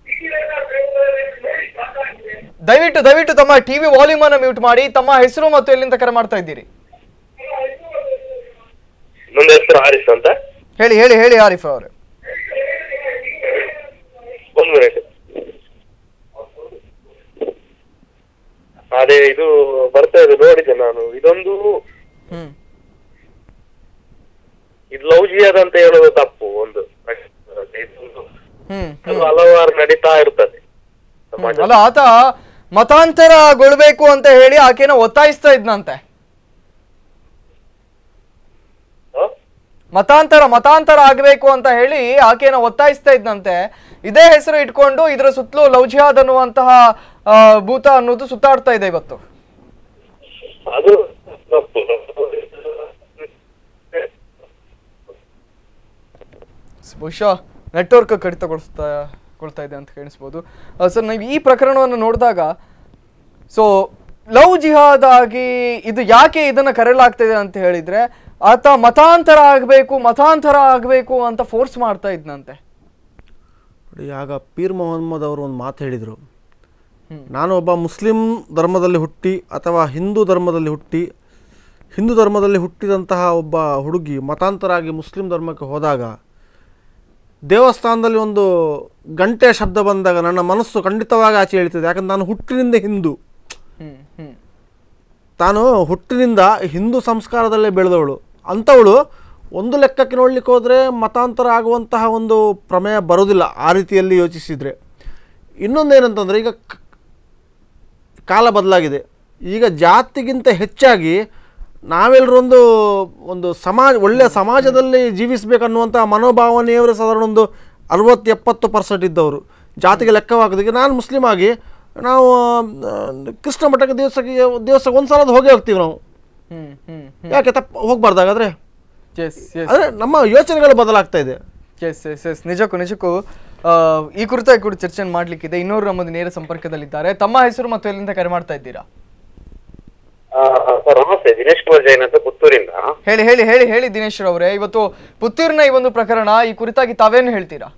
ದಯವಿಟ್ಟು ದಯವಿಟ್ಟು ತಮ್ಮ ಟಿವಿ ವಾಲ್ಯೂಮ್ ಅನ್ನು ಮ್ಯೂಟ್ ಮಾಡಿ ತಮ್ಮ ಹೆಸರು ಮತ್ತು ಎಲ್ಲಿಂದ ಕರೆ ಮಾಡ್ತಾ ಇದ್ದೀರಿ ನನ್ನ ಹೆಸರು ಹಾರಿಸ್ ಅಂತ ಹೇಳಿ ಹೇಳಿ ಹೇಳಿ ಆರಿಫ್ ಅವರೇ ಒಂದು ಮಿನಿಟ್ ಅದೇ ಇದು ಬರ್ತಾ ಇದೆ ನೋಡಿದೆ ನಾನು ಇದೊಂದು ಹ್ಮ್ ಇದು ಲವ್ ಜಿಯಾದ ಅಂತ ಹೇಳೋದು ತಪ್ಪು ಒಂದು ಇದೊಂದು ಹ್ಮ್ ಅದು ಹಲವಾರು ನಡೀತಾ ಇರ್ತದೆ ಸಮಾಜ ಅಲ್ಲ ಆತ ಮತಾಂತರಗೊಳ್ಬೇಕು ಅಂತ ಹೇಳಿ ಆಕೆನ ಒತ್ತಾಯಿಸ್ತಾ ಇದ್ನಂತೆ ಹ? ಮತಾಂತರ ಮತಾಂತರ ಆಗಬೇಕು ಅಂತ ಹೇಳಿ ಆಕೆನ ಒತ್ತಾಯಿಸ್ತಾ ಇದ್ನಂತೆ ಇದೇ ಹೆಸರು ಇಟ್ಕೊಂಡು ಇದರ ಸುತ್ತಲೂ ಲವ್ ಜಿಹಾದ್ ಅನ್ನುವಂತಹ ಆ, ಭೂತ ಅನ್ನೋದು ಸುತ್ತಾಡ್ತಾ ಇದೆ ಇವತ್ತು ಅದು ತಪ್ಪು ಬಹುಶಃ ನೆಟ್ವರ್ಕ್ ಕಡಿತಗೊಳಿಸ್ತಾ ಕೊಳ್ತಾ ಇದೆ ಅಂತ ಕೇಳಿಸ್ಬೋದು ಸರ್ ನಾವು ಈ ಪ್ರಕರಣವನ್ನು ನೋಡಿದಾಗ ಸೊ ಲವ್ ಜಿಹಾದ್ ಆಗಿ ಇದು ಯಾಕೆ ಇದನ್ನ ಕರೆಯಲಾಗ್ತಿದೆ ಅಂತ ಹೇಳಿದ್ರೆ ಆತ ಮತಾಂತರ ಆಗಬೇಕು ಮತಾಂತರ ಆಗಬೇಕು ಅಂತ ಫೋರ್ಸ್ ಮಾಡ್ತಾ ಇದ್ನಂತೆ ನೋಡಿ ಆಗ ಪೀರ್ ಮೊಹಮ್ಮದ್ ಅವರು ಒಂದು ಮಾತು ಹೇಳಿದರು ನಾನು ಒಬ್ಬ ಮುಸ್ಲಿಂ ಧರ್ಮದಲ್ಲಿ ಹುಟ್ಟಿ ಅಥವಾ ಹಿಂದೂ ಧರ್ಮದಲ್ಲಿ ಹುಟ್ಟಿ ಹಿಂದೂ ಧರ್ಮದಲ್ಲಿ ಹುಟ್ಟಿದಂತಹ ಒಬ್ಬ ಹುಡುಗಿ ಮತಾಂತರ ಆಗಿ ಮುಸ್ಲಿಂ ಧರ್ಮಕ್ಕೆ ಹೋದಾಗ ದೇವಸ್ಥಾನದಲ್ಲಿ ಒಂದು ಗಂಟೆ ಶಬ್ದ ಬಂದಾಗ ನನ್ನ ಮನಸ್ಸು ಖಂಡಿತವಾಗಿ ಆಚೆ ಹೇಳ್ತಿದೆ ಯಾಕಂದ್ರೆ ನಾನು ಹುಟ್ಟಿನಿಂದ ಹಿಂದೂ ಹ್ಮ್ ಹ್ಮ್ ತಾನು ಹುಟ್ಟಿನಿಂದ ಹಿಂದೂ ಸಂಸ್ಕಾರದಲ್ಲೇ ಬೆಳೆದವಳು ಅಂಥವಳು ಒಂದು ಲೆಕ್ಕಕ್ಕೆ ನೋಡ್ಲಿಕ್ಕೆ ಹೋದರೆ ಮತಾಂತರ ಆಗುವಂತಹ ಒಂದು ಪ್ರಮೇಯ ಬರೋದಿಲ್ಲ ಆ ರೀತಿಯಲ್ಲಿ ಯೋಚಿಸಿದರೆ ಇನ್ನೊಂದೇನಂತಂದರೆ ಈಗ ಕ- ಕಾಲ ಬದಲಾಗಿದೆ ಈಗ ಜಾತಿಗಿಂತ ಹೆಚ್ಚಾಗಿ ನಾವೆಲ್ಲರೂ ಒಂದು ಒಂದು ಸಮಾಜ ಒಳ್ಳೆಯ ಸಮಾಜದಲ್ಲಿ ಜೀವಿಸಬೇಕನ್ನುವಂಥ ಮನೋಭಾವನೆಯವರು ಸಾಧಾರಣ ಒಂದು ಅರವತ್ತು ಎಪ್ಪತ್ತು ಪರ್ಸೆಂಟ್ ಇದ್ದವರು ಜಾತಿಗೆ ಲೆಕ್ಕವಾಗೋದಕ್ಕೆ ನಾನು ಮುಸ್ಲಿಂ ಆಗಿ ನಾವು ಆ, ಕೃಷ್ಣ ಮಠಕ್ಕೆ ದಿವಸಕ್ಕೆ ದಿವಸಕ್ಕೆ ಒಂದು ಸಲ ಹೋಗೇ ಹೋಗ್ತೀವಿ ನಾವು ಹ್ಮ್ ಹ್ಮ್ ಯಾಕೆ ತಪ್ಪು ಹೋಗ್ಬಾರ್ದಾಗಾದ್ರೆ ಎಸ್ ಎಸ್ ಅಂದರೆ ನಮ್ಮ ಯೋಚನೆಗಳು ಬದಲಾಗ್ತಾ ಇದೆ ಎಸ್ ಎಸ್ ಎಸ್ ನಿಜಕ್ಕೂ ನಿಜಕ್ಕೂ ಆ, ಈ ಕುರಿತಾಗಿ ಕೂಡ ಚರ್ಚೆ ಮಾಡ್ಲಿಕ್ಕಿದೆ ಇನ್ನೋರು ನಮ್ಮದು ನೇರ ಸಂಪರ್ಕದಲ್ಲಿದ್ದಾರೆ ತಮ್ಮ ಹೆಸರು ಮತ್ತು ಎಲ್ಲಿಂದ ಕರೆ ಮಾಡ್ತಾ ಇದ್ದೀರಾ ಆ, ಸರ್ ನಮಸ್ತೆ ದಿನೇಶ್ ಕುಮಾರ್ ಜೈನ್ ಅಂತ ಪುತ್ತೂರಿಂದ ಹೇಳಿ ಹೇಳಿ ಹೇಳಿ ಹೇಳಿ ದಿನೇಶ್ ಅವರೇ ಇವತ್ತು ಪುತ್ತೂರಿನ ಈ ಒಂದು ಪ್ರಕರಣ ಈ ಕುರಿತಾಗಿ ತಾವೇನು ಹೇಳ್ತೀರಾ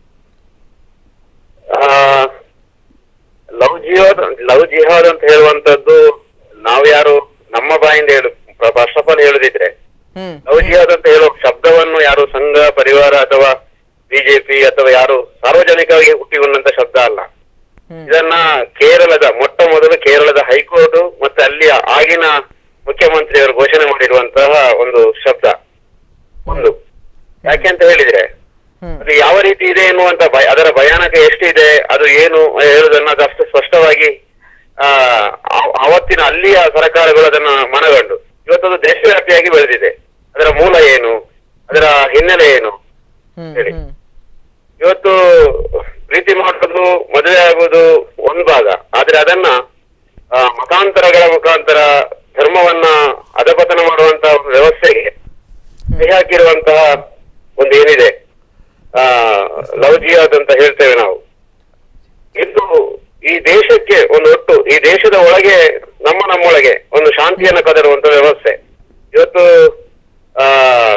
ಲವ್ ಜಿಹಾದ್ ಲವ್ ಜಿಹಾದ್ ಅಂತ ಹೇಳುವಂತದ್ದು ನಾವು ಯಾರು ನಮ್ಮ ಬಾಯಿಂದ ಹೇಳು ಫಸ್ಟ್ ಆಫ್ ಆಲ್ ಹೇಳುದಿದ್ರೆ ಹ್ಮ್ ಲವ್ ಜಿಹಾದ್ ಅಂತ ಹೇಳೋ ಶಬ್ದವನ್ನು ಯಾರು ಸಂಘ ಪರಿವಾರ ಅಥವಾ ಬಿಜೆಪಿ ಅಥವಾ ಯಾರು ಸಾರ್ವಜನಿಕವಾಗಿ ಹುಟ್ಟಿಕೊಂಡಂತ ಶಬ್ದ ಅಲ್ಲ ಹ್ಮ್. ಇದನ್ನ ಕೇರಳದ ಮೊಟ್ಟ ಮೊದಲು ಕೇರಳದ ಹೈಕೋರ್ಟ್ ಮತ್ತೆ ಅಲ್ಲಿ ಆಗಿನ ಮುಖ್ಯಮಂತ್ರಿಯವರು ಘೋಷಣೆ ಮಾಡಿರುವಂತಹ ಒಂದು ಶಬ್ದ ಒಂದು ಯಾಕೆ ಅಂತ ಹೇಳಿದ್ರೆ ಹ್ಮ್. ಅದು ಯಾವ ರೀತಿ ಇದೆ ಎನ್ನುವಂತ ಭಯ ಅದರ ಭಯಾನಕ ಎಷ್ಟಿದೆ ಅದು ಏನು ಹೇಳುದನ್ನ ಅದು ಅಷ್ಟು ಸ್ಪಷ್ಟವಾಗಿ ಆ ಆ- ಅವತ್ತಿನ ಅಲ್ಲಿಯ ಸರ್ಕಾರಗಳು ಅದನ್ನ ಮನಗಂಡು ಇವತ್ತದು ದೇಶವ್ಯಾಪಿಯಾಗಿ ಬೆಳೆದಿದೆ ಅದರ ಮೂಲ ಏನು ಅದರ ಹಿನ್ನೆಲೆ ಏನು ಹ್ಮ್ ಹೇಳಿ. ಹ್ಮ್ ಇವತ್ತು ಪ್ರೀತಿ ಮಾಡೋದು ಮದುವೆ ಆಗುವುದು ಒಂದು ಭಾಗ ಆದ್ರೆ ಅದನ್ನ ಆ, ಮತಾಂತರಗಳ ಮುಖಾಂತರ ಧರ್ಮವನ್ನ ಅಧಪತನ ಮಾಡುವಂತಹ ಒಂದು ವ್ಯವಸ್ಥೆಗೆ ಕೈ ಹಾಕಿರುವಂತಹ ಒಂದು ಏನಿದೆ ಆ ಲವ್ ಜಿಹಾದ್ ಅಂತ ಹೇಳ್ತೇವೆ ನಾವು ಇದು ಈ ದೇಶಕ್ಕೆ ಒಂದು ಒಟ್ಟು ಈ ದೇಶದ ಒಳಗೆ ನಮ್ಮ ನಮ್ಮೊಳಗೆ ಒಂದು ಶಾಂತಿಯನ್ನ ಕದರುವಂತ ವ್ಯವಸ್ಥೆ ಇವತ್ತು ಆ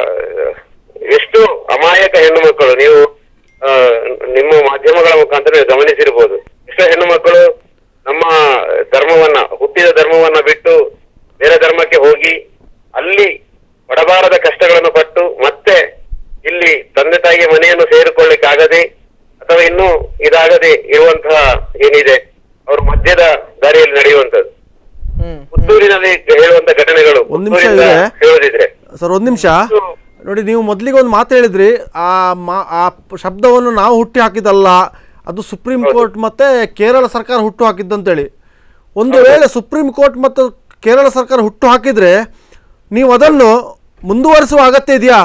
ಎಷ್ಟು ಅಮಾಯಕ ಹೆಣ್ಣು ಮಕ್ಕಳು ನೀವು ಆ, ನಿಮ್ಮ ಮಾಧ್ಯಮಗಳ ಮುಖಾಂತರ ನೀವು ಗಮನಿಸಿರ್ಬೋದು ಎಷ್ಟೋ ಹೆಣ್ಣು ಮಕ್ಕಳು ನಮ್ಮ ಧರ್ಮವನ್ನ ಹುಟ್ಟಿದ ಧರ್ಮವನ್ನ ಬಿಟ್ಟು ಬೇರೆ ಧರ್ಮಕ್ಕೆ ಹೋಗಿ ಅಲ್ಲಿ ಪಡಬಾರದ ಕಷ್ಟಗಳನ್ನು ಪಟ್ಟು ಮತ್ತೆ ಇಲ್ಲಿ ತಂದೆ ತಾಯಿಗೆ ಮನೆಯನ್ನು ಸೇರಿಕೊಳ್ಳಿಕ್ಕೆ ಆಗದೆ ಅಥವಾ ಇನ್ನೂ ಇದಾಗದೆ ಇರುವಂತಹ ಏನಿದೆ ಅವರು ಮಧ್ಯದ ದಾರಿಯಲ್ಲಿ ನಡೆಯುವಂತದ್ದು ಹ್ಮ್ ಪುತ್ತೂರಿನಲ್ಲಿ ಹೇಳುವಂತ ಘಟನೆಗಳು ಒಂದ್ ನಿಮಿಷ ಪುತ್ತೂರಿಂದ ಇದೆ. ಹೇಳೋದಿದ್ರೆ ಸರ್ ಒಂದು ನಿಮಿಷ ನೋಡಿ ನೀವು ಮೊದಲಿಗೆ ಒಂದು ಮಾತು ಹೇಳಿದ್ರಿ ಆ ಮಾ ಆ ಪ- ಶಬ್ದವನ್ನು ನಾವು ಹುಟ್ಟಿ ಹಾಕಿದ್ದಲ್ಲ ಅದು ಸುಪ್ರೀಂ ಕೋರ್ಟ್ ಮತ್ತೆ ಕೇರಳ ಸರ್ಕಾರ ಹುಟ್ಟು ಹಾಕಿದ್ದಂತೇಳಿ ಒಂದು ವೇಳೆ ಸುಪ್ರೀಂ ಕೋರ್ಟ್ ಮತ್ತು ಕೇರಳ ಸರ್ಕಾರ ಹುಟ್ಟು ಹಾಕಿದ್ರೆ ನೀವು ಅದನ್ನು ಮುಂದುವರಿಸುವ ಅಗತ್ಯ ಇದೆಯಾ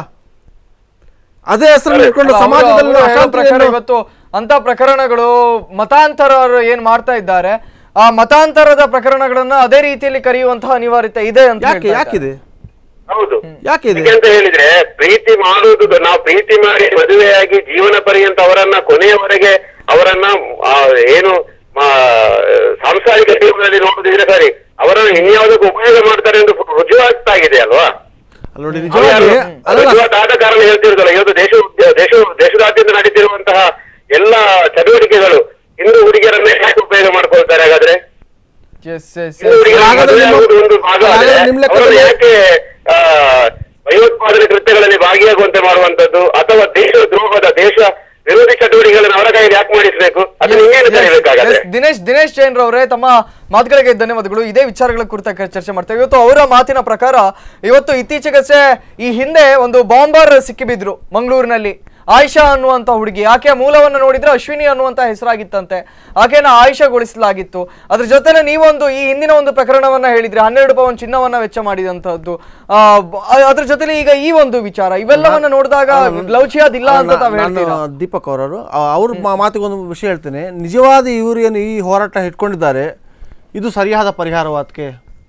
ಅದೇ ಹೆಸರನ್ನು ಇಟ್ಕೊಂಡು ಅಲ್ಲ, ಅವ್ರು- ಸಮಾಜದಲ್ಲಿ ಅವ್ರು ಹೇಳೋ ಪ್ರಕಾರ ಅಶಾಂತಿಯನ್ನು ಇವತ್ತು ಅಂತ ಪ್ರಕರಣಗಳು ಮತಾಂತರ ಏನ್ ಮಾಡ್ತಾ ಇದ್ದಾರೆ ಆ ಮತಾಂತರದ ಪ್ರಕರಣಗಳನ್ನ ಅದೇ ರೀತಿಯಲ್ಲಿ ಕರೆಯುವಂತಹ ಅನಿವಾರ್ಯತೆ ಇದೆ ಅಂತ ಯಾಕೆ ಹೇಳ್ತಾ ಇದ್ದಾರೆ. ಯಾಕಿದೆ ಹೌದು ಯಾಕಿದೆ ಯಾಕೆ ಅಂತ ಹೇಳಿದ್ರೆ ಪ್ರೀತಿ ಮಾಡುವುದು ನಾವು ಪ್ರೀತಿ ಮಾಡಿ ಮದುವೆಯಾಗಿ ಜೀವನ ಪರ್ಯಂತ ಅವರನ್ನ ಕೊನೆಯವರೆಗೆ ಅವರನ್ನ ಆ, ಏನು ಆ, ಸಾಂಸಾರಿಕ ಜೀವನದಲ್ಲಿ ನೋಡುದಿದ್ರೆ ಸರಿ ಅವರನ್ನು ಇನ್ಯಾವುದಕ್ಕೂ ಉಪಯೋಗ ಮಾಡ್ತಾರೆ ಎಂದು ರುಜುವಾತಾಗಿದೆ ಅಲ್ವಾ ಅಲ್ಲ ನೋಡಿ ನಿಜವಾಗಿ ಅಲ್ಲ ರುಜುವಾತ್ ಆದ ಕಾರಣ ಹೇಳ್ತಿರೋದಲ್ಲ ಇವತ್ತು ದೇಶ ದೇಶ ದೇಶದಾದ್ಯಂತ ನಡೀತಿರುವಂತಹ ಎಲ್ಲ ಚಟುವಟಿಕೆಗಳು ಹಿಂದೂ ಹುಡುಗಿಯರನ್ನೇ ಯಾಕೆ ಉಪಯೋಗ ಮಾಡ್ಕೊಳ್ತಾರೆ ಹಾಗಾದ್ರೆ Yes, yes, ಹಿಂದೂ yes. ಹುಡುಗಿಯರ ಹಾಗಾದ್ರೆ ಮದುವೆ ನಿಮ್ಮ- ಆಗುವುದು ಒಂದು ಭಾಗ ಹಾಗಾದ್ರೆ ಆದ್ರೆ ನಿಮ್ಮ ಲೆಕ್ಕದಲ್ಲಿ- ಅವರನ್ನು ಯಾಕೆ ಆ, ಭಯೋತ್ಪಾದನೆ ಕೃತ್ಯಗಳಲ್ಲಿ ಭಾಗಿಯಾಗುವಂತೆ ಮಾಡುವಂತದ್ದು ಅಥವಾ ದೇಶ ದ್ರೋಹದ ದೇಶ ವಿರೋಧಿ ಚಟುವಟಿಕೆಗಳನ್ನು ಅವರ ಕೈಯಲ್ಲಿ ಯಾಕೆ ಮಾಡಿಸಬೇಕು ಅದನ್ನ ಇನ್ನೇನು Yes, ಕಲಿಬೇಕಾಗಾದ್ರೆ yes. ದಿನೇಶ್ ದಿನೇಶ್ ಜೈನ್ ರವರೇ ತಮ್ಮ ಮಾತುಗಳಿಗೆ ಧನ್ಯವಾದಗಳು ಇದೇ ವಿಚಾರಗಳ ಕುರಿತ ಕ- ಚರ್ಚೆ ಮಾಡ್ತೇವೆ ಇವತ್ತು ಅವರ ಮಾತಿನ ಪ್ರಕಾರ ಇವತ್ತು ಇತ್ತೀಚೆಗಷ್ಟೇ ಈ ಹಿಂದೆ ಒಂದು ಬಾಂಬರ್ ಸಿಕ್ಕಿಬಿದ್ರು ಮಂಗಳೂರಿನಲ್ಲಿ ಆಯಿಷಾ ಅನ್ನುವಂತ ಹುಡುಗಿ ಆಕೆಯ ಮೂಲವನ್ನು ನೋಡಿದ್ರೆ ಅಶ್ವಿನಿ ಅನ್ನುವಂತ ಹೆಸರಾಗಿತ್ತಂತೆ ಆಕೆನ ಆಯುಷಗೊಳಿಸಲಾಗಿತ್ತು ಅದ್ರ ಜೊತೆಲೆ ನೀವೊಂದು ಈ ಹಿಂದಿನ ಒಂದು ಪ್ರಕರಣವನ್ನ ಹೇಳಿದ್ರೆ ಹನ್ನೆರಡು ಪವನ್ ಚಿನ್ನವನ್ನ ವೆಚ್ಚ ಮಾಡಿದಂತಹದ್ದು ಆ, ಬ- ಅದ್ರ ಜೊತೆಲಿ ಈಗ ಈ ಒಂದು ವಿಚಾರ ಇವೆಲ್ಲವನ್ನ ನೋಡಿದಾಗ ಲೌಚಿಯಾದಿಲ್ಲ ಅಂತ ತಾವ್ ನಾನು ಹೇಳ್ತೀರಾ ದೀಪಕ್ ಅವರವರು ಅವ್ರ ಮಾ- ಮಾತಿಗೆ ಒಂದು ವಿಷಯ ಹೇಳ್ತೇನೆ ನಿಜವಾದ ಇವರು ಏನು ಈ ಹೋರಾಟ ಇಟ್ಕೊಂಡಿದ್ದಾರೆ ಇದು ಸರಿಯಾದ ಪರಿಹಾರವ ಅದಕ್ಕೆ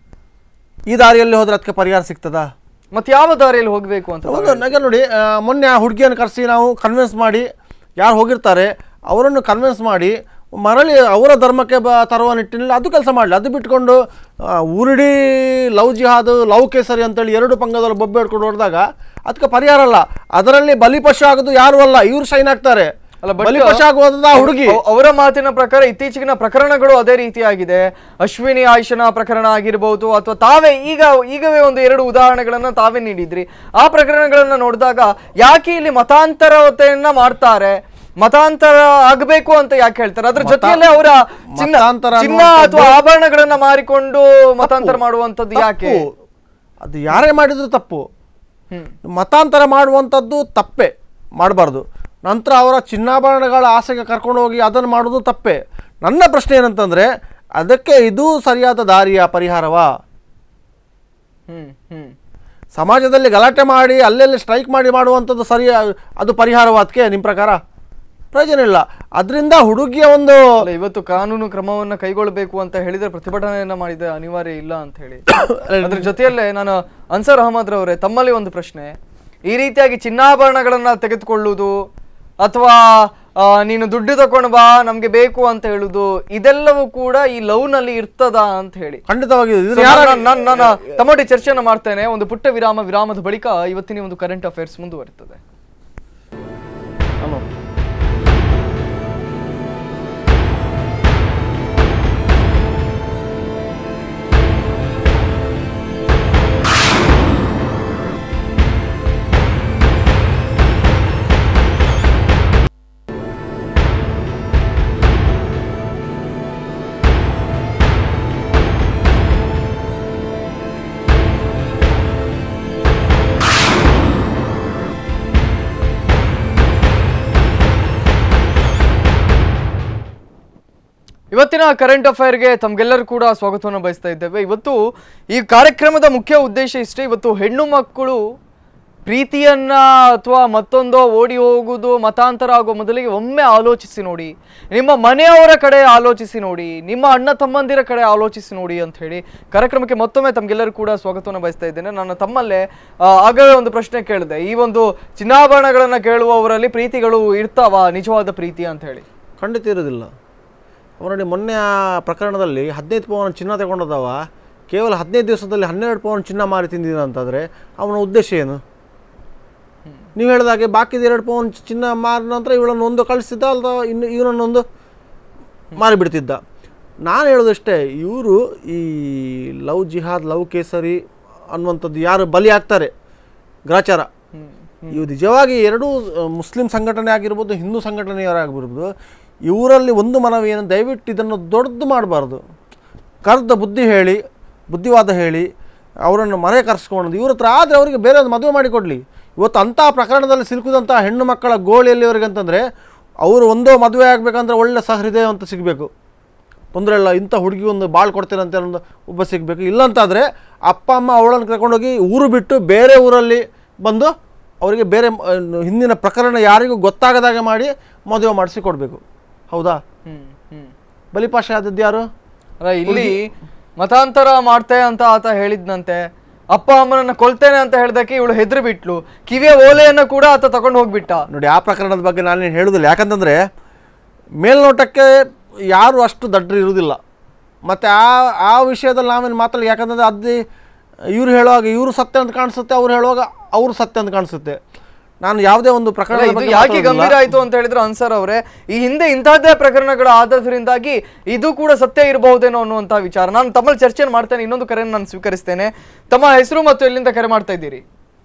ಈ ದಾರಿಯಲ್ಲಿ ಹೋದ್ರೆ ಅದಕ್ಕೆ ಪರಿಹಾರ ಸಿಗ್ತದಾ ಮತ್ತೆ ಯಾವ ದಾರಿಯಲ್ಲಿ ಹೋಗ್ಬೇಕು ಅಂತ ತಾವ್ ಒಂದು ನನಗೆ ನೋಡಿ ಆ, ಮೊನ್ನೆ ಆ ಹುಡುಗಿಯನ್ನು ಕರೆಸಿ ನಾವು ಕನ್ವಿನ್ಸ್ ಮಾಡಿ ಯಾರು ಹೋಗಿರ್ತಾರೆ ಅವರನ್ನು ಕನ್ವಿನ್ಸ್ ಮಾಡಿ ಮರಳಿ ಅವರ ಧರ್ಮಕ್ಕೆ ಬ ತರುವ ನಿಟ್ಟಿನಲ್ಲಿ ಅದು ಕೆಲಸ ಮಾಡಲಿ ಅದು ಬಿಟ್ಕೊಂಡು ಆ, ಊರಿಡೀ ಲವ್ ಜಿಹಾದ್ ಲವ್ ಕೇಸರಿ ಅಂತೇಳಿ ಎರಡು ಪಂಗದಲ್ಲಿ ಬೊಬ್ಬೆ ಹಿಡ್ಕೊಂಡು ಹೊಡೆದಾಗ ಅದಕ್ಕೆ ಪರಿಹಾರ ಅಲ್ಲ ಅದರಲ್ಲಿ ಬಲಿಪಶು ಆಗೋದು ಯಾರು ಅಲ್ಲ ಇವ್ರು ಶೈನ್ ಆಗ್ತಾರೆ ಅಲ್ಲ, but- ಬಲಿಪಶು ಆಗೋದ ಆ ಹುಡುಗಿ ಅವ್- ಅವರ ಮಾತಿನ ಪ್ರಕಾರ ಇತ್ತೀಚಿನ ಪ್ರಕರಣಗಳು ಅದೇ ರೀತಿಯಾಗಿದೆ ಅಶ್ವಿನಿ ಆಯುಷನ ಪ್ರಕರಣ ಆಗಿರ್ಬೋದು ಅಥವಾ ತಾವೇ ಈಗ ಈಗವೇ ಒಂದು ಎರಡು ಉದಾಹರಣೆಗಳನ್ನ ತಾವೇ ನೀಡಿದ್ರಿ ಆ ಪ್ರಕರಣಗಳನ್ನ ನೋಡಿದಾಗ ಯಾಕೆ ಇಲ್ಲಿ ಮತಾಂತರತೆಯನ್ನ ಮಾಡ್ತಾರೆ ಮತಾಂತರ ಆಗ್ಬೇಕು ಅಂತ ಯಾಕೆ ಹೇಳ್ತಾರೆ ಅದ್ರ ಜೊತೆಯಲ್ಲೇ ಅವರ ಚಿನ್ನ ಮತಾಂತರ ಚಿನ್ನ ಅಥವಾ ಆಭರಣಗಳನ್ನ ಮಾರಿಕೊಂಡು ಮತಾಂತರ ಮಾಡುವಂತದ್ದು ಯಾಕೆ ತಪ್ಪು. ಅದು ಯಾರೇ ಮಾಡಿದ್ರು ತಪ್ಪು ಹ್ಮ್. ಮತಾಂತರ ಮಾಡುವಂಥದ್ದು ತಪ್ಪೇ ಮಾಡಬಾರ್ದು ನಂತರ ಅವರ ಚಿನ್ನಾಭರಣಗಳ ಆಸೆಗೆ ಕರ್ಕೊಂಡು ಹೋಗಿ ಅದನ್ನು ಮಾಡೋದು ತಪ್ಪೇ ನನ್ನ ಪ್ರಶ್ನೆ ಏನಂತಂದರೆ ಅದಕ್ಕೆ ಇದು ಸರಿಯಾದ ದಾರಿಯ ಪರಿಹಾರವಾ ಹ್ಮ್ ಹ್ಮ್ ಸಮಾಜದಲ್ಲಿ ಗಲಾಟೆ ಮಾಡಿ ಅಲ್ಲೆಲ್ಲಿ ಸ್ಟ್ರೈಕ್ ಮಾಡಿ ಮಾಡುವಂಥದ್ದು ಸರಿ ಅದು ಪರಿಹಾರವಾ ಅದಕ್ಕೆ ನಿಮ್ಮ ಪ್ರಕಾರ ಪ್ರಯೋಜನ ಇಲ್ಲ ಅದರಿಂದ ಹುಡುಗಿಯ ಒಂದು ಅಲ್ಲ ಇವತ್ತು ಕಾನೂನು ಕ್ರಮವನ್ನ ಕೈಗೊಳ್ಳಬೇಕು ಅಂತ ಹೇಳಿದ್ರೆ ಪ್ರತಿಭಟನೆಯನ್ನ ಮಾಡಿದ ಅನಿವಾರ್ಯ ಇಲ್ಲ ಅಂತ ಹೇಳಿ ಅದ್ರ ಜೊತೆಯಲ್ಲೇ ನಾನು ಅನ್ಸರ್ ಅಹಮದ್ ರವರೇ ತಮ್ಮಲ್ಲಿ ಒಂದು ಪ್ರಶ್ನೆ ಈ ರೀತಿಯಾಗಿ ಚಿನ್ನಾಭರಣಗಳನ್ನ ತೆಗೆದುಕೊಳ್ಳುವುದು ಅಥವಾ ಆ, ನೀನು ದುಡ್ಡು ತಕೊಂಡು ಬಾ ನಮ್ಗೆ ಬೇಕು ಅಂತ ಹೇಳುದು ಇದೆಲ್ಲವೂ ಕೂಡ ಈ ಲವ್ ನಲ್ಲಿ ಇರ್ತದಾ ಅಂತ ಹೇಳಿ ಖಂಡಿತವಾಗಿ So, ಇದು ಯಾರ ನಾನು- ನಾನು ನಾನು ತಮ್ಮೊಟ್ಟಿಗೆ ಚರ್ಚೆಯನ್ನ ಮಾಡ್ತೇನೆ ಒಂದು ಪುಟ್ಟ ವಿರಾಮ ವಿರಾಮದ ಬಳಿಕ ಇವತ್ತಿನ ಒಂದು ಕರೆಂಟ್ ಅಫೇರ್ಸ್ ಮುಂದುವರಿತದೆ ನಾನು ಇವತ್ತಿನ ಕರೆಂಟ್ ಅಫೈರ್ಗೆ ತಮ್ಗೆಲ್ಲರೂ ಕೂಡ ಸ್ವಾಗತವನ್ನು ಬಯಸ್ತಾ ಇದ್ದೇವೆ ಇವತ್ತು ಈ ಕಾರ್ಯಕ್ರಮದ ಮುಖ್ಯ ಉದ್ದೇಶ ಇಷ್ಟೇ ಇವತ್ತು ಹೆಣ್ಣು ಮಕ್ಕಳು ಪ್ರೀತಿಯನ್ನ ಅಥವಾ ಮತ್ತೊಂದೋ ಓಡಿ ಹೋಗುವುದು ಮತಾಂತರ ಆಗೋ ಮೊದಲಿಗೆ ಒಮ್ಮೆ ಆಲೋಚಿಸಿ ನೋಡಿ ನಿಮ್ಮ ಮನೆಯವರ ಕಡೆ ಆಲೋಚಿಸಿ ನೋಡಿ ನಿಮ್ಮ ಅಣ್ಣ ತಮ್ಮಂದಿರ ಕಡೆ ಆಲೋಚಿಸಿ ನೋಡಿ ಅಂತ ಹೇಳಿ ಕಾರ್ಯಕ್ರಮಕ್ಕೆ ಮತ್ತೊಮ್ಮೆ ತಮಗೆಲ್ಲರೂ ಕೂಡ ಸ್ವಾಗತವನ್ನು ಬಯಸ್ತಾ ಇದ್ದೇನೆ ನಾನು ತಮ್ಮಲ್ಲೇ ಆ, ಆಗಲೇ ಒಂದು ಪ್ರಶ್ನೆ ಕೇಳಿದೆ ಈ ಒಂದು ಚಿನ್ನಾಭರಣಗಳನ್ನ ಕೇಳುವವರಲ್ಲಿ ಪ್ರೀತಿಗಳು ಇರ್ತಾವ ನಿಜವಾದ ಪ್ರೀತಿ ಅಂತ ಹೇಳಿ ಖಂಡಿತ ಇರೋದಿಲ್ಲ ಅವ್ರು ನೋಡಿ ಮೊನ್ನೆ ಆ ಪ್ರಕರಣದಲ್ಲಿ ಹದಿನೈದು ಪವನ್ ಚಿನ್ನ ತಗೊಂಡದವ ಕೇವಲ ಹದಿನೈದು ದಿವಸದಲ್ಲಿ ಹನ್ನೆರಡು ಪವನ್ ಚಿನ್ನ ಮಾರಿ ತಿಂದಿದ ಅಂತಂದರೆ ಅವನ ಉದ್ದೇಶ ಏನು ನೀವು ಹೇಳಿದಾಗೆ ಬಾಕಿದ ಎರಡು ಪವನ್ ಚಿನ್ನ ಮಾರಿದ ನಂತರ ಇವಳನ್ನು ಒಂದು ಕಳಿಸಿದ್ದ ಅಲ್ದ ಇನ್ನು ಇವನನ್ನೊಂದು ಮಾರಿಬಿಡ್ತಿದ್ದ ನಾನು ಹೇಳೋದಷ್ಟೇ ಇವರು ಈ ಲವ್ ಜಿಹಾದ್ ಲವ್ ಕೇಸರಿ ಅನ್ನುವಂಥದ್ದು ಯಾರು ಬಲಿ ಆಗ್ತಾರೆ ಗ್ರಾಚಾರ ಇವು ನಿಜವಾಗಿ ಎರಡೂ ಅಹ್, ಮುಸ್ಲಿಂ ಸಂಘಟನೆ ಆಗಿರ್ಬೋದು ಹಿಂದೂ ಸಂಘಟನೆಯವರಾಗಿರ್ಬೋದು ಇವರಲ್ಲಿ ಒಂದು ಮನವಿ ಏನು ದಯವಿಟ್ಟು ಇದನ್ನು ದೊಡ್ಡದು ಮಾಡಬಾರ್ದು ಕರ್ದ ಬುದ್ಧಿ ಹೇಳಿ ಬುದ್ಧಿವಾದ ಹೇಳಿ ಅವರನ್ನು ಮನೆ ಕರೆಸ್ಕೊಂಡು ಇವ್ರ ಹತ್ರ ಆದರೆ ಅವರಿಗೆ ಬೇರೆ ಒಂದು ಮದುವೆ ಮಾಡಿಕೊಡ್ಲಿ ಇವತ್ತು ಅಂಥ ಪ್ರಕರಣದಲ್ಲಿ ಸಿಲುಕಿದಂಥ ಹೆಣ್ಣು ಮಕ್ಕಳ ಗೋಳಿಯಲ್ಲಿ ಅವರಿಗೆ ಅಂತಂದರೆ ಅವರು ಒಂದೋ ಮದುವೆ ಆಗಬೇಕಂದ್ರೆ ಒಳ್ಳೆ ಸಹೃದಯ ಅಂತ ಸಿಗಬೇಕು ತೊಂದರೆ ಇಲ್ಲ ಇಂಥ ಹುಡುಗಿ ಒಂದು ಬಾಳ್ ಕೊಡ್ತೀರಂತ ಒಂದು ಒಬ್ಬ ಸಿಗಬೇಕು ಇಲ್ಲಂತಾದರೆ ಅಪ್ಪ ಅಮ್ಮ ಅವಳನ್ನು ಕರ್ಕೊಂಡೋಗಿ ಊರು ಬಿಟ್ಟು ಬೇರೆ ಊರಲ್ಲಿ ಬಂದು ಅವರಿಗೆ ಬೇರೆ ಮ- ಅಹ್ ಹಿಂದಿನ ಪ್ರಕರಣ ಯಾರಿಗೂ ಗೊತ್ತಾಗದಾಗೆ ಮಾಡಿ ಮದುವೆ ಮಾಡಿಸಿ ಕೊಡಬೇಕು ಹೌದಾ ಹ್ಮ್ ಹ್ಮ್ ಬಲಿಪಾಶ ಆದದ್ದು ಯಾರು ಅಲ್ಲ ಇಲ್ಲಿ ಮತಾಂತರ ಮಾಡ್ತೆ ಅಂತ ಆತ ಹೇಳಿದ್ನಂತೆ ಅಪ್ಪ ಅಮ್ಮನನ್ನ ಕೊಲ್ತೇನೆ ಅಂತ ಹೇಳ್ದಕ್ಕೆ ಇವಳು ಹೆದ್ರು ಬಿಟ್ಲು ಕಿವಿಯ ಓಲೆಯನ್ನ ಕೂಡ ಆತ ತಗೊಂಡು ಹೋಗ್ಬಿಟ್ಟ ನೋಡಿ ಆ ಪ್ರಕರಣದ ಬಗ್ಗೆ ನಾನೇನು ಹೇಳೋದಿಲ್ಲ ಯಾಕಂತಂದರೆ ಮೇಲ್ನೋಟಕ್ಕೆ ಯಾರು ಅಷ್ಟು ದಡ್ಡರು ಇರುವುದಿಲ್ಲ ಮತ್ತು ಆ ಆ ವಿಷಯದಲ್ಲಿ ನಾವೇನು ಮಾತಾಡಿ ಯಾಕಂತಂದರೆ ಅದು ಇವ್ರು ಹೇಳುವಾಗ ಇವರು ಸತ್ಯ ಅಂತ ಕಾಣಿಸುತ್ತೆ ಅವ್ರು ಹೇಳುವಾಗ ಅವರು ಸತ್ಯ ಅಂತ ಕಾಣಿಸುತ್ತೆ ನಾನು ಯಾವುದೇ ಒಂದು ಅಲ್ಲ, ಪ್ರಕರಣದ ಇದು ಬಗ್ಗೆ ಯಾಕೆ ಮಾತಾಡೋದಿಲ್ಲ. ಗಂಭೀರ ಆಯ್ತು ಅಂತ ಹೇಳಿದ್ರೆ ಅನ್ಸರ್ ಅವರೇ ಈ ಹಿಂದೆ ಇಂತಹದ್ದೇ ಪ್ರಕರಣಗಳು ಆದದ್ರಿಂದಾಗಿ ಇದು ಕೂಡ ಸತ್ಯ ಇರಬಹುದೇನೋ ಅನ್ನುವಂತಹ ವಿಚಾರ ನಾನು ತಮ್ಮಲ್ಲಿ ಚರ್ಚೆಯನ್ನು ಮಾಡ್ತೇನೆ ಇನ್ನೊಂದು ಕರೆಯನ್ನು ನಾನು ಸ್ವೀಕರಿಸ್ತೇನೆ ತಮ್ಮ ಹೆಸರು ಮತ್ತು ಎಲ್ಲಿಂದ ಕರೆ ಮಾಡ್ತಾ ಇದ್ದೀರಿ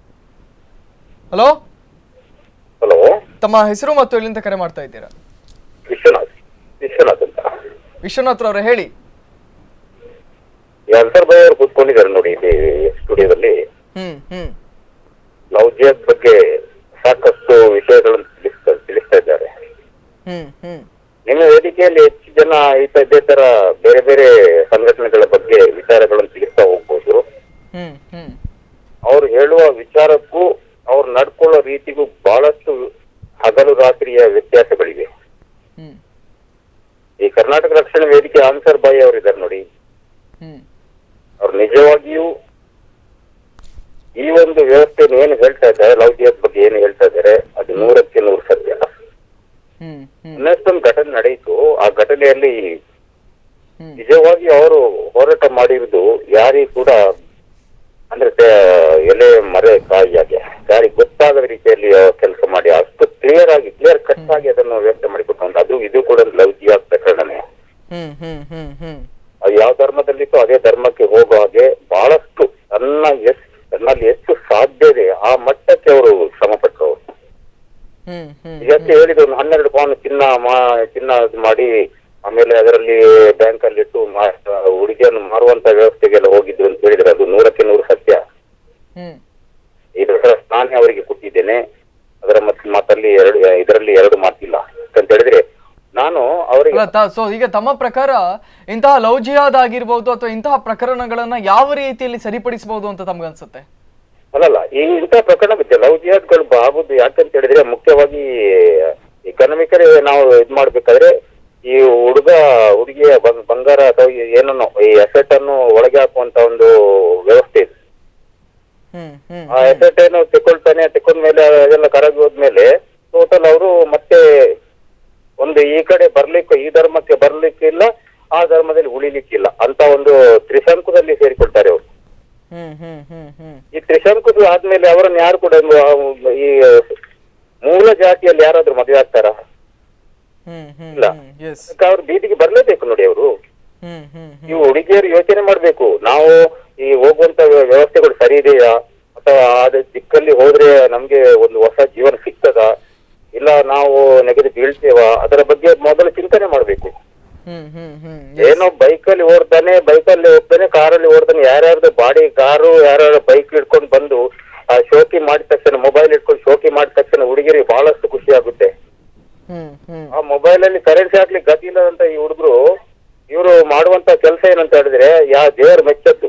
ಹಲೋ ಹಲೋ ತಮ್ಮ ಹೆಸರು ಮತ್ತು ಎಲ್ಲಿಂದ ಕರೆ ಮಾಡ್ತಾ ಇದ್ದೀರಾ ವಿಶ್ವನಾಥ್ ವಿಶ್ವನಾಥ್ ಅಂತ ವಿಶ್ವನಾಥ್ ಅವರೇ ಹೇಳಿ ಈ ಅನ್ಸರ್ ಭಾಯ್ ಅವರು ಕೂತ್ಕೊಂಡಿದ್ದಾರೆ ನೋಡಿ ಇಲ್ಲಿ ಸ್ಟುಡಿಯೋದಲ್ಲಿ ಹ್ಮ್ ಹ್ಮ್ ಲವ್ ಜಿಹಾದ್ ಬಗ್ಗೆ ಸಾಕಷ್ಟು ವಿಷಯಗಳನ್ನು ತಿಳಿಸ್ತಾ ತಿಳಿಸ್ತಾ ಇದ್ದಾರೆ ಹ್ಮ್ ಹ್ಮ್ ನಿಮ್ಮ ವೇದಿಕೆಯಲ್ಲಿ ಹೆಚ್ಚು ಜನ ಈತ ಇದೇ ತರ ಬೇರೆ ಬೇರೆ ಸಂಘಟನೆಗಳ ಬಗ್ಗೆ ವಿಚಾರಗಳನ್ನು ತಿಳಿಸ್ತಾ ಹೋಗ್ಬೋದು ಹ್ಮ್ ಹ್ಮ್ ಅವ್ರು ಹೇಳುವ ವಿಚಾರಕ್ಕೂ ಅವ್ರು ನಡ್ಕೊಳ್ಳೋ ರೀತಿಗೂ ಬಹಳಷ್ಟು ಹಗಲು ರಾತ್ರಿಯ ವ್ಯತ್ಯಾಸಗಳಿವೆ ಹ್ಮ್ ಈ ಕರ್ನಾಟಕ ರಕ್ಷಣಾ ವೇದಿಕೆ ಆನ್ಸರ್ ಬಾಯಿ ಅವರಿದ್ದಾರೆ ನೋಡಿ ಹ್ಮ್ ಅವ್ರು ನಿಜವಾಗಿಯೂ ಈ ಒಂದು ವ್ಯವಸ್ಥೆಯನ್ನು ಏನು ಹೇಳ್ತಾ ಇದ್ದಾರೆ ಲವ್ ಜಿಹಾದ್ ಬಗ್ಗೆ ಏನು ಹೇಳ್ತಾ ಇದ್ದಾರೆ ಅದು ನೂರಕ್ಕೆ ನೂರು ಸತ್ಯ ಹ್ಮ್ ಹ್ಮ್ ಇನ್ನಷ್ಟೊಂದು ಘಟನೆ ನಡೆಯಿತು ಆ ಘಟನೆಯಲ್ಲಿ ಹ್ಮ್. ನಿಜವಾಗಿ ಅವರು ಹೋರಾಟ ಮಾಡಿರುವುದು ಯಾರಿಗೂ ಕೂಡ ಅಂದ್ರೆ ತೆ- ಎಲೆ ಮರೆ ಕಾಯಿಯಾಗೆ ಯಾರಿಗೆ ಗೊತ್ತಾಗದ ರೀತಿಯಲ್ಲಿ ಕೆಲಸ ಮಾಡಿ ಅಷ್ಟು ಕ್ಲಿಯರ್ ಆಗಿ ಕ್ಲಿಯರ್ ಕಟ್ ಆಗಿ ಅದನ್ನು ವ್ಯವಸ್ಥೆ ಮಾಡಿಕೊಟ್ಟು ಅದು ಇದು ಕೂಡ ಲವ್ ಜಿಹಾದ್ ಪ್ರಕರಣನೇ ಹ್ಮ್ ಹ್ಮ್ ಹ್ಮ್ ಹ್ಮ್ ಅದು ಯಾವ ಧರ್ಮದಲ್ಲಿತ್ತು ಅದೇ ಧರ್ಮಕ್ಕೆ ಹೋಗೋ ಹಾಗೆ ಬಹಳಷ್ಟು ತನ್ನ ಎಷ್ಟು ತನ್ನಲ್ಲಿ ಎಷ್ಟು ಸಾಧ್ಯ ಇದೆ ಆ ಮಟ್ಟಕ್ಕೆ ಅವರು ಶ್ರಮ ಪಟ್ಟರು ಹ್ಮ್ ಹ್ಮ್ ಇದಕ್ಕೆ ಹೇಳಿದ್ರು ಒಂದು ಹನ್ನೆರಡು ಪೌನ್ ಚಿನ್ನ ಮಾ- ಚಿನ್ನ ಇದು ಮಾಡಿ ಆಮೇಲೆ ಅದರಲ್ಲಿ ಬ್ಯಾಂಕ್ ಅಲ್ಲಿ ಇಟ್ಟು ಮಾ- ಹುಡುಗಿಯನ್ನು ಮಾರುವಂತ ವ್ಯವಸ್ಥೆಗೆಲ್ಲ ಹೋಗಿದ್ರು ಅಂತ ಹೇಳಿದ್ರೆ ಅದು ನೂರಕ್ಕೆ ನೂರು ಸತ್ಯ ಹ್ಮ್ ಇದರ ನಾನೇ ಅವರಿಗೆ ಕೊಟ್ಟಿದ್ದೇನೆ ಅದರ ಮತ್ತೆ ಮಾತಲ್ಲಿ ಎರಡು ಇದರಲ್ಲಿ ಎರಡು ಮಾತಿಲ್ಲ ಅಂತ ಹೇಳಿದ್ರೆ ನಾನು ಅವರಿಗೆ ಅಲ್ಲ ಸೊ ಈಗ ತಮ್ಮ ಪ್ರಕಾರ ಇಂತಹ ಲವ್ ಜಿಹಾದ್ ಆಗಿರ್ಬೋದು ಅಥವಾ ಇಂತಹ ಪ್ರಕರಣಗಳನ್ನ ಯಾವ ರೀತಿಯಲ್ಲಿ ಸರಿಪಡಿಸಬಹುದು ಅಂತ ತಮ್ಗನ್ಸುತ್ತೆ ಅಲ್ಲಲ್ಲ ಈ ಇಂಥ ಪ್ರಕರಣ ಲವ್ ಜಿಹಾದ್ಗಳು ಆಗುದು ಯಾಕಂತ ಹೇಳಿದ್ರೆ ಮುಖ್ಯವಾಗಿ ಎಕನಾಮಿಕಲಿ ನಾವು ಇದ್ ಮಾಡ್ಬೇಕಾದ್ರೆ ಈ ಹುಡುಗ ಹುಡುಗಿಯ ಬಂ- ಬಂಗಾರ ಅಥವಾ ಈ ಏನನ್ನು ಈ ಅಸೆಟ್ ಅನ್ನು ಒಳಗೆ ಹಾಕುವಂತ ಒಂದು ವ್ಯವಸ್ಥೆ ಇದೆ ಹ್ಮ್ ಹ್ಮ್ ಆ ಅಸೆಟ್ ಏನು ತಕೊಳ್ತಾನೆ ತಕೊಂಡ್ಮೇಲೆ ಅದೆಲ್ಲ ಕರಗಿ ಹೋದ್ಮೇಲೆ ಟೋಟಲ್ ಅವರು ಮತ್ತೆ ಒಂದು ಈ ಕಡೆ ಬರ್ಲಿಕ್ಕೆ ಈ ಧರ್ಮಕ್ಕೆ ಬರ್ಲಿಕ್ಕಿಲ್ಲ ಆ ಧರ್ಮದಲ್ಲಿ ಉಳಿಲಿಕ್ಕಿಲ್ಲ ಅಂತ ಒಂದು ತ್ರಿಶಂಕುದಲ್ಲಿ ಸೇರಿಕೊಳ್ತಾರೆ ಅವರು ಹ್ಮ್ ಹ್ಮ್ ಹ್ಮ್ ಹ್ಮ್ ಈ ತ್ರಿಶಂಕು ಆದ್ಮೇಲೆ ಅವರನ್ನು ಯಾರು ಕೂಡ ಒಂದು ಈ ಮೂಲ ಜಾತಿಯಲ್ಲಿ ಯಾರಾದ್ರೂ ಮದುವೆ ಆಗ್ತಾರಾ ಹ್ಮ್ ಹ್ಮ್ ಇಲ್ಲ. ಹ್ಮ್ ಎಸ್ ಅದಕ್ಕೆ ಅವ್ರು ಬೀದಿಗೆ ಬರ್ಲೇಬೇಕು ನೋಡಿ ಅವರು ಹ್ಮ್ ಹ್ಮ್ ಈ ಹುಡುಗಿಯರು ಯೋಚನೆ ಮಾಡ್ಬೇಕು ನಾವು ಈ ಹೋಗುವಂತ ವ್ಯ- ವ್ಯವಸ್ಥೆಗಳು ಸರಿ ಇದೆಯಾ ಅಥವಾ ಅದ ದಿಕ್ಕಲ್ಲಿ ಹೋದ್ರೆ ನಮ್ಗೆ ಒಂದು ಹೊಸ ಜೀವನ ಸಿಗ್ತದ ಇಲ್ಲ ನಾವು ನೆಗೆದು ಬೀಳ್ತೇವಾ ಅದರ ಬಗ್ಗೆ ಮೊದಲು ಚಿಂತನೆ ಮಾಡ್ಬೇಕು ಹ್ಮ್ ಹ್ಮ್ ಹ್ಮ್ ಏನೋ ಬೈಕಲ್ಲಿ ಓಡ್ತಾನೆ ಬೈಕಲ್ಲಿ ಹೋಗ್ತಾನೆ ಕಾರಲ್ಲಿ ಓಡ್ತಾನೆ ಯಾರ್ಯಾರ್ದು ಬಾಡಿ ಕಾರು ಯಾರ್ಯಾರು ಬೈಕ್ ಹಿಡ್ಕೊಂಡು ಬಂದು ಆ ಶೋಕಿ ಮಾಡಿದ ತಕ್ಷಣ ಮೊಬೈಲ್ ಇಟ್ಕೊಂಡು ಶೋಕಿ ಮಾಡಿದ ತಕ್ಷಣ ಹುಡುಗಿರಿಗೆ ಬಹಳಷ್ಟು ಖುಷಿ ಆಗುತ್ತೆ ಹ್ಮ್ ಹ್ಮ್ ಆ ಮೊಬೈಲ್ ಅಲ್ಲಿ ಕರೆನ್ಸಿ ಹಾಕ್ಲಿಕ್ಕೆ ಗತಿ ಇಲ್ಲದಂತ ಈ ಹುಡುಗರು ಇವರು ಮಾಡುವಂತ ಕೆಲಸ ಏನಂತ ಹೇಳಿದ್ರೆ ಯಾ ದೇವರು ಮೆಚ್ಚದ್ದು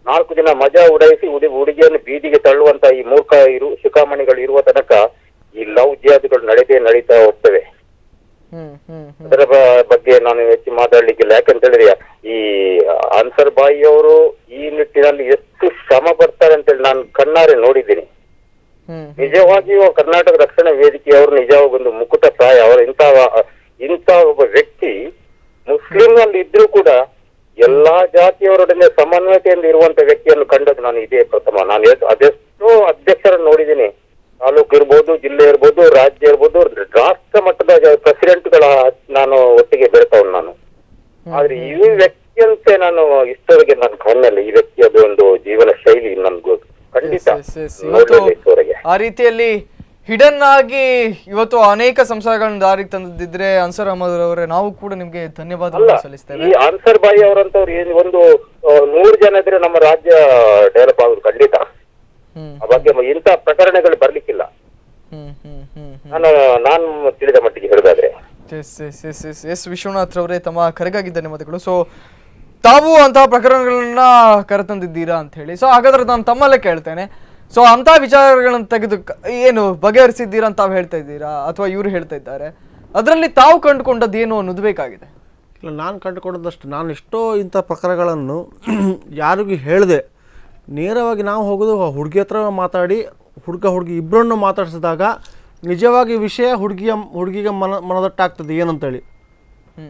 ನಾಲ್ಕು ದಿನ ಮಜಾ ಉಡಾಯಿಸಿ ಹುಡಿ ಹುಡುಗಿಯನ್ನು ಬೀದಿಗೆ ತಳ್ಳುವಂತ ಈ ಮೂರ್ಖ ಇರು ಶಿಖಾಮಣಿಗಳು ಇರುವ ತನಕ ಈ ಲವ್ ಜಿಯಾದ್ಗಳು ನಡೆದೇ ನಡೀತಾ ಹೋಗ್ತವೆ ಹ್ಮ್ ಹ್ಮ್ ಹ್ಮ್ ಅದರ ಬ- ಬಗ್ಗೆ ನಾನು ಹೆಚ್ಚು ಮಾತಾಡ್ಲಿಕ್ಕಿಲ್ಲ ಯಾಕಂತ ಹೇಳಿದ್ರೆ ಈ ಅನ್ಸರ್ ಬಾಯಿ ಅವರು ಈ ನಿಟ್ಟಿನಲ್ಲಿ ಎಷ್ಟು ಶ್ರಮ ಪಡ್ತಾರೆ ಅಂತೇಳಿ ನಾನು ಕಣ್ಣಾರೆ ನೋಡಿದ್ದೀನಿ ಹ್ಮ್ ನಿಜವಾಗಿಯೂ ಕರ್ನಾಟಕ ರಕ್ಷಣಾ ವೇದಿಕೆಯವರು ನಿಜವಾಗಿ ಒಂದು ಮುಕುಟ ಪ್ರಾಯ ಅವರು ಇಂಥ ಇಂಥ ಒಬ್ಬ ವ್ಯಕ್ತಿ ಮುಸ್ಲಿಂನಲ್ಲಿ ಇದ್ರೂ ಕೂಡ ಎಲ್ಲಾ ಜಾತಿಯವರೊಡನೆ ಸಮನ್ವಯತೆಯಿಂದ ಇರುವಂತ ವ್ಯಕ್ತಿಯನ್ನು ಕಂಡದ್ದು ನಾನು ಇದೇ ಪ್ರಥಮ ನಾನು ಎಷ್ಟ್- ಅದೆಷ್ಟೋ ಅಧ್ಯಕ್ಷರನ್ನು ನೋಡಿದ್ದೀನಿ ತಾಲೂಕು ಇರ್ಬೋದು ಜಿಲ್ಲೆ ಇರ್ಬೋದು ರಾಜ್ಯ ಇರ್ಬೋದು ರಾಷ್ಟ್ರ ಮಟ್ಟದ ಪ್ರೆಸಿಡೆಂಟ್ಗಳ ನಾನು ಒಟ್ಟಿಗೆ ಬೆರೆತವನು ನಾನು ಆದ್ರೆ ಈ ವ್ಯಕ್ತಿಯಂತೆ ನಾನು ಇಷ್ಟವರೆಗೆ ನಾನು ಕಾಣಲ್ಲ ಈ ವ್ಯಕ್ತಿಯದು ಒಂದು ಜೀವನ ಶೈಲಿ ನನ್ಗೂ ಖಂಡಿತ Yes, yes, yes. ಇವತ್ತು ನೋಡ್ಲಿಲ್ಲ ಇಷ್ಟವರೆಗೆ ಆ ರೀತಿಯಲ್ಲಿ ಹಿಡನ್ ಆಗಿ ಇವತ್ತು ಅನೇಕ ಸಂಸ್ಥೆಗಳನ್ನ ದಾರಿಗೆ ತಂದಿದ್ರೆ ಅನ್ಸರ್ ಅಹಮದ್ ಅವರೇ ನಾವು ಕೂಡ ನಿಮ್ಗೆ ಅಲ್ಲ ಧನ್ಯವಾದಗಳನ್ನು ಸಲ್ಲಿಸ್ತೇವೆ ಈ ಅನ್ಸರ್ ಬಾಯಿ ಅವರಂತವ್ರು ಏನ್ ಒಂದು ಆ, ನೂರು ಜನ ಇದ್ರೆ ನಮ್ಮ ರಾಜ್ಯ ಡೆವಲಪ್ ಆಗುದು ಖಂಡಿತ ಹ್ಮ್ ಆ ಬಗ್ಗೆ ಇಂಥ ಪ್ರಕರಣಗಳು ಬರ್ಲಿಕ್ಕಿಲ್ಲ ಹ್ಮ್ ಹ್ಮ್ ಹ್ಮ್ ಹ್ಮ್ ನಾನು ನಾನು ತಿಳಿದ ಮಟ್ಟಿಗೆ ಹೇಳುದಾದ್ರೆ S S S S S Vishwanath ಅವರೇ ತಮ್ಮ ಕರೆಗಾಗಿ ಧನ್ಯವಾದಗಳು ಸೊ ತಾವು ಅಂತಹ ಪ್ರಕರಣಗಳನ್ನ ಕರೆತಂದಿದ್ದೀರಾ ಅಂತ ಹೇಳಿ ಸೊ ಹಾಗಾದ್ರೆ ನಾನು ತಮ್ಮಲ್ಲೇ ಕೇಳ್ತೇನೆ ಸೊ ಅಂತಹ ವಿಚಾರಗಳನ್ನು ತೆಗೆದು ಕ- ಏನು ಬಗೆಹರಿಸಿದ್ದೀರಾ ಅಂತ ತಾವು ಹೇಳ್ತಾ ಇದ್ದೀರಾ ಅಥವಾ ಇವರು ಹೇಳ್ತಾ ಇದ್ದಾರೆ ಅದರಲ್ಲಿ ತಾವು ಕಂಡುಕೊಂಡದ್ದು ಏನು ಅನ್ನೋದು ಬೇಕಾಗಿದೆ ಇಲ್ಲ ನಾನು ಕಂಡುಕೊಂಡದಷ್ಟು ನಾನು ಎಷ್ಟೋ ಇಂಥ ಪ್ರಕರಣಗಳನ್ನು ಯಾರಿಗೂ ಹೇಳಿದೆ ನೇರವಾಗಿ ನಾವು ಹೋಗೋದು ಹುಡುಗಿ ಹತ್ರ ಮಾತಾಡಿ ಹುಡುಗ ಹುಡುಗಿ ಇಬ್ಬರನ್ನು ಮಾತಾಡಿಸಿದಾಗ ನಿಜವಾಗಿ ವಿಷಯ ಹುಡುಗಿಯ ಹುಡುಗಿಗೆ ಮನ ಮನದಟ್ಟಾಗ್ತದೆ ಏನಂತೇಳಿ ಹ್ಮ್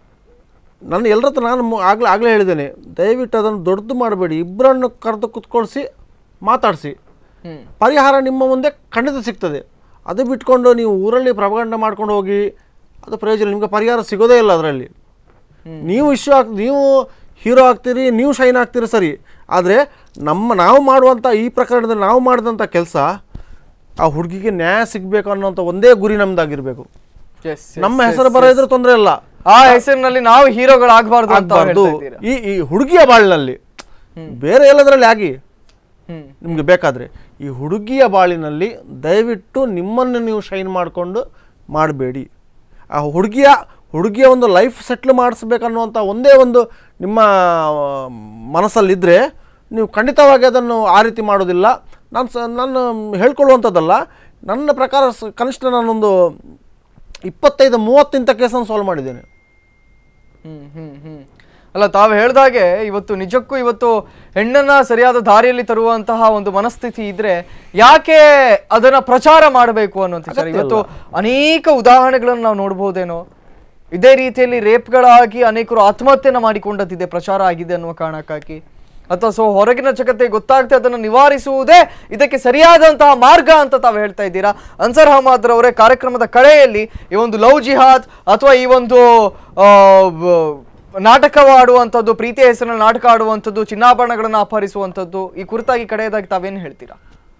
ನಾನು ಎಲ್ಲರ ಹತ್ರ ನಾನು ಮು- ಆಗ್ಲೇ ಆಗಲೇ ಹೇಳಿದ್ದೇನೆ ದಯವಿಟ್ಟು ಅದನ್ನು ದೊಡ್ಡದು ಮಾಡಬೇಡಿ ಇಬ್ಬರನ್ನು ಕರೆದು ಕುತ್ಕೊಳಿಸಿ ಮಾತಾಡಿಸಿ ಹ್ಮ್ ಪರಿಹಾರ ನಿಮ್ಮ ಮುಂದೆ ಖಂಡಿತ ಸಿಗ್ತದೆ ಅದು ಬಿಟ್ಕೊಂಡು ನೀವು ಊರಲ್ಲಿ ಪ್ರಭಾಂಡ ಮಾಡ್ಕೊಂಡು ಹೋಗಿ ಅದು ಪ್ರಯೋಜನ ನಿಮಗೆ ಪರಿಹಾರ ಸಿಗೋದೇ ಇಲ್ಲ ಅದರಲ್ಲಿ ನೀವು ಇಶ್ಯೂ ಆಗ್ ನೀವು ಹೀರೋ ಆಗ್ತೀರಿ ನೀವು ಶೈನ್ ಆಗ್ತೀರಿ ಸರಿ ಆದರೆ ನಮ್ಮ ನಾವು ಮಾಡುವಂಥ ಈ ಪ್ರಕರಣದಲ್ಲಿ ನಾವು ಮಾಡಿದಂಥ ಕೆಲಸ ಆ ಹುಡುಗಿಗೆ ನ್ಯಾಯ ಸಿಗಬೇಕು ಅನ್ನೋಂಥ ಒಂದೇ ಗುರಿ ನಮ್ದಾಗಿರ್ಬೇಕು Yes, yes, ನಮ್ಮ yes, ಹೆಸರು ಬರೋ ಇದ್ರೆ ತೊಂದರೆ ಇಲ್ಲ ಆ ಹೆಸರಿನಲ್ಲಿ ನಾವು ಹೀರೋಗಳಾಗಬಾರ್ದು ಅಂತ ತಾವು ಆಗ್ಬಾರ್ದು ಹೇಳ್ತಾ ಇದ್ದೀರಾ ಈ ಈ ಹುಡುಗಿಯ ಬಾಳಿನಲ್ಲಿ ಬೇರೆ ಎಲ್ಲದರಲ್ಲಿ ಆಗಿ ಹ್ಮ್ ನಿಮಗೆ ಬೇಕಾದರೆ ಈ ಹುಡುಗಿಯ ಬಾಳಿನಲ್ಲಿ ದಯವಿಟ್ಟು ನಿಮ್ಮನ್ನು ನೀವು ಶೈನ್ ಮಾಡಿಕೊಂಡು ಮಾಡಬೇಡಿ ಆ ಹುಡುಗಿಯ ಹುಡುಗಿಯ ಒಂದು ಲೈಫ್ ಸೆಟ್ಲ್ ಮಾಡಿಸ್ಬೇಕನ್ನುವಂಥ ಒಂದೇ ಒಂದು ನಿಮ್ಮ ಆ, ಮನಸ್ಸಲ್ಲಿದ್ದರೆ ನೀವು ಖಂಡಿತವಾಗಿ ಅದನ್ನು ಆ ರೀತಿ ಮಾಡೋದಿಲ್ಲ ನಾನು ಸ ನಾನು ಹೇಳ್ಕೊಳ್ಳುವಂಥದ್ದಲ್ಲ ನನ್ನ ಪ್ರಕಾರ ಸ- ಕನಿಷ್ಠ ನಾನೊಂದು ಇಪ್ಪತ್ತೈದು ಮೂವತ್ತಿಂಥ ಕೇಸನ್ನು ಸಾಲ್ವ್ ಮಾಡಿದ್ದೇನೆ ಹ್ಮ್ ಹ್ಮ್ ಹ್ಮ್ ಅಲ್ಲ ತಾವು ಹೇಳ್ದಾಗೆ ಇವತ್ತು ನಿಜಕ್ಕೂ ಇವತ್ತು ಹೆಣ್ಣನ್ನ ಸರಿಯಾದ ದಾರಿಯಲ್ಲಿ ತರುವಂತಹ ಒಂದು ಮನಸ್ಥಿತಿ ಇದ್ರೆ ಯಾಕೆ ಅದನ್ನ ಪ್ರಚಾರ ಮಾಡಬೇಕು ಅನ್ನುವಂಥ ವಿಚಾರ ಇವತ್ತು ಅನೇಕ ಉದಾಹರಣೆಗಳನ್ನು ನಾವು ನೋಡ್ಬೋದೇನೋ ಇದೇ ರೀತಿಯಲ್ಲಿ ರೇಪ್ಗಳಾಗಿ ಅನೇಕರು ಆತ್ಮಹತ್ಯೆನ ಮಾಡಿಕೊಂಡದ್ದಿದೆ ಪ್ರಚಾರ ಆಗಿದೆ ಅನ್ನುವ ಕಾರಣಕ್ಕಾಗಿ ಅಥವಾ ಸೊ ಹೊರಗಿನ ಜಗತ್ತಿಗೆ ಗೊತ್ತಾಗ್ತದೆ ಅದನ್ನು ನಿವಾರಿಸುವುದೇ ಇದಕ್ಕೆ ಸರಿಯಾದಂತಹ ಮಾರ್ಗ ಅಂತ ತಾವು ಹೇಳ್ತಾ ಇದ್ದೀರಾ ಅನ್ಸರ್ ಅಹಮದ್ ರವರೇ ಕಾರ್ಯಕ್ರಮದ ಕಡೆಯಲ್ಲಿ ಈ ಒಂದು ಲವ್ ಜಿಹಾದ್ ಅಥವಾ ಈ ಒಂದು ಆ, ಬ- ನಾಟಕವಾಡುವಂಥದ್ದು ಪ್ರೀತಿಯ ಹೆಸರಿನಲ್ಲಿ ನಾಟಕ ಆಡುವಂಥದ್ದು ಚಿನ್ನಾಭರಣಗಳನ್ನು ಅಪಹರಿಸುವಂಥದ್ದು ಈ ಕುರಿತಾಗಿ ಕಡೆಯದಾಗಿ ತಾವೇನು ಹೇಳ್ತೀರಾ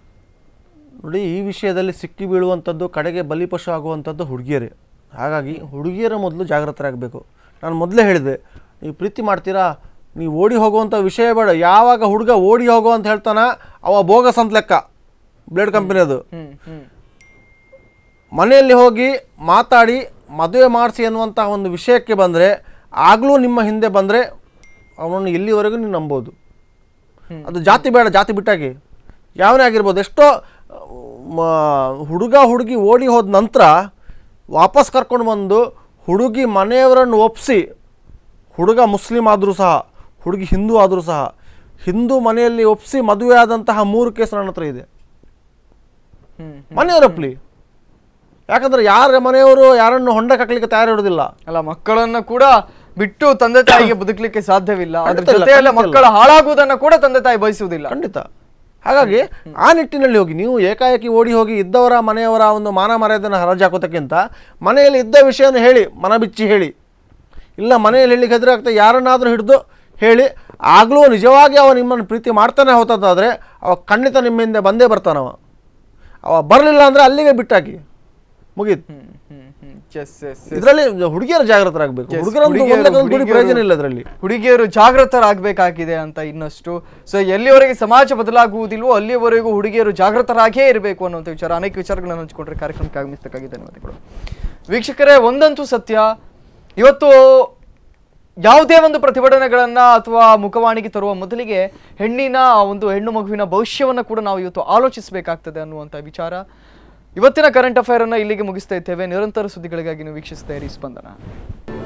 ನೋಡಿ ಈ ವಿಷಯದಲ್ಲಿ ಸಿಕ್ಕಿ ಬೀಳುವಂಥದ್ದು ಕಡೆಗೆ ಬಲಿಪಶು ಆಗುವಂಥದ್ದು ಹುಡುಗಿಯರೇ ಹಾಗಾಗಿ ಹುಡುಗಿಯರ ಮೊದಲು ಜಾಗೃತರಾಗಬೇಕು ನಾನು ಮೊದಲೇ ಹೇಳಿದೆ ನೀವು ಪ್ರೀತಿ ಮಾಡ್ತೀರಾ ನೀವು ಓಡಿ ಹೋಗುವಂಥ ವಿಷಯ ಬೇಡ ಯಾವಾಗ ಹುಡುಗ ಓಡಿ ಹೋಗೋ ಅಂತ ಹೇಳ್ತಾನ ಅವ ಬೋಗಸ್ ಅಂತ ಲೆಕ್ಕ ಬ್ಲೇಡ್ ಕಂಪನಿಯದು ಹ್ಮ್ ಹ್ಮ್ ಮನೆಯಲ್ಲಿ ಹೋಗಿ ಮಾತಾಡಿ ಮದುವೆ ಮಾಡಿಸಿ ಅನ್ನುವಂಥ ಒಂದು ವಿಷಯಕ್ಕೆ ಬಂದರೆ ಆಗಲೂ ನಿಮ್ಮ ಹಿಂದೆ ಬಂದರೆ ಅವನನ್ನು ಎಲ್ಲಿವರೆಗೂ ನೀವು ನಂಬೋದು ಅದು ಜಾತಿ ಬೇಡ ಜಾತಿ ಬಿಟ್ಟಾಗಿ ಯಾವನೇ ಆಗಿರ್ಬೋದು ಎಷ್ಟೋ ಮ, ಹುಡುಗ ಹುಡುಗಿ ಓಡಿ ಹೋದ ನಂತರ ವಾಪಸ್ ಕರ್ಕೊಂಡು ಬಂದು ಹುಡುಗಿ ಮನೆಯವರನ್ನು ಒಪ್ಪಿಸಿ ಹುಡುಗ ಮುಸ್ಲಿಂ ಆದರೂ ಸಹ ಹುಡುಗಿ ಹಿಂದೂ ಆದರೂ ಸಹ ಹಿಂದೂ ಮನೆಯಲ್ಲಿ ಒಪ್ಪಿಸಿ ಮದುವೆ ಆದಂತಹ ಮೂರು ಕೇಸ್ ನನ್ನ ಹತ್ರ ಇದೆ ಹ್ಮ್ ಮನೆಯವರು ಒಪ್ಪಲಿ ಯಾಕಂದ್ರೆ ಯಾರ ಮನೆಯವರು ಯಾರನ್ನು ಹೊಂಡಕ್ಕೆ ಹಾಕ್ಲಿಕ್ಕೆ ತಯಾರಿರೋದಿಲ್ಲ ಅಲ್ಲ ಮಕ್ಕಳನ್ನ ಕೂಡ ಬಿಟ್ಟು ತಂದೆ ತಾಯಿಗೆ ಬದುಕಲಿಕ್ಕೆ ಸಾಧ್ಯವಿಲ್ಲ ಅದ್ರ ಖಂಡಿತ ಇಲ್ಲ, ಜೊತೆಯಲ್ಲೇ ಖಂಡಿತ ಇಲ್ಲ. ಮಕ್ಕಳ ಹಾಳಾಗುವುದನ್ನ ಕೂಡ ತಂದೆ ತಾಯಿ ಬಯಸುವುದಿಲ್ಲ ಖಂಡಿತ ಹಾಗಾಗಿ ಆ ನಿಟ್ಟಿನಲ್ಲಿ ಹೋಗಿ ನೀವು ಏಕಾಏಕಿ ಓಡಿ ಹೋಗಿ ಇದ್ದವರ ಮನೆಯವರ ಒಂದು ಮಾನ ಮರ್ಯಾದೆಯನ್ನು ಹರಾಜು ಹಾಕೋದಕ್ಕಿಂತ ಮನೆಯಲ್ಲಿ ಇದ್ದ ವಿಷಯವನ್ನು ಹೇಳಿ ಮನ ಬಿಚ್ಚಿ ಹೇಳಿ ಇಲ್ಲ ಮನೆಯಲ್ಲಿ ಹೇಳಿಕ್ಕೆ ಹೆದರಾಗ್ತದೆ ಯಾರನ್ನಾದರೂ ಹಿಡಿದು ಹೇಳಿ ಆಗಲೂ ನಿಜವಾಗಿ ಅವ ನಿಮ್ಮನ್ನು ಪ್ರೀತಿ ಮಾಡ್ತಾನೆ ಹೋತದ್ದಾದರೆ ಅವ ಖಂಡಿತ ನಿಮ್ಮ ಹಿಂದೆ ಬಂದೇ ಬರ್ತಾನವ ಅವ ಬರಲಿಲ್ಲ ಅಂದರೆ ಅಲ್ಲಿಗೆ ಬಿಟ್ಟಾಕಿ ಮುಗೀತು ಹ್ಮ್ ಹ್ಮ್ ಹ್ಮ್ ಎಸ್ ಎಸ್ ಇದರಲ್ಲಿ ಹುಡುಗಿಯರು ಜಾಗೃತರಾಗಬೇಕು Yes, ಹುಡುಗರಂತೂ ಹುಡುಗಿಯರು- ಒಂದಕ್ಕೆ ಒಂದು ದುಡಿ ಹುಡುಗಿಯರು- ಪ್ರಯೋಜನ ಇಲ್ಲ ಇದರಲ್ಲಿ ಹುಡುಗಿಯರು ಜಾಗೃತರಾಗಬೇಕಾಗಿದೆ ಅಂತ ಇನ್ನಷ್ಟು ಸೊ ಎಲ್ಲಿವರೆಗೆ ಸಮಾಜ ಬದಲಾಗುವುದಿಲ್ವೋ ಅಲ್ಲಿಯವರೆಗೂ ಹುಡುಗಿಯರು ಜಾಗೃತರಾಗೇ ಇರಬೇಕು ಅನ್ನುವಂಥ ವಿಚಾರ ಅನೇಕ ವಿಚಾರಗಳನ್ನು ಹಂಚಿಕೊಂಡ್ರೆ ಕಾರ್ಯಕ್ರಮಕ್ಕೆ ಆಗಮಿಸಬೇಕಾಗಿ ಧನ್ಯವಾದಗಳು ವೀಕ್ಷಕರೇ ಒಂದಂತೂ ಸತ್ಯ ಇವತ್ತು ಯಾವುದೇ ಒಂದು ಪ್ರತಿಭಟನೆಗಳನ್ನ ಅಥವಾ ಮುಖವಾಣಿಗೆ ತರುವ ಮೊದಲಿಗೆ ಹೆಣ್ಣಿನ ಆ ಒಂದು ಹೆಣ್ಣು ಮಗುವಿನ ಭವಿಷ್ಯವನ್ನ ಕೂಡ ನಾವು ಇವತ್ತು ಆಲೋಚಿಸಬೇಕಾಗ್ತದೆ ಅನ್ನುವಂಥ ವಿಚಾರ ಇವತ್ತಿನ ಕರೆಂಟ್ ಅಫೇರ್ ಅನ್ನ ಇಲ್ಲಿಗೆ ಮುಗಿಸ್ತಾ ಇದ್ದೇವೆ ನಿರಂತರ ಸುದ್ದಿಗಳಿಗಾಗಿ ನೀವು ವೀಕ್ಷಿಸ್ತಾ ಇರಿ ಸ್ಪಂದನ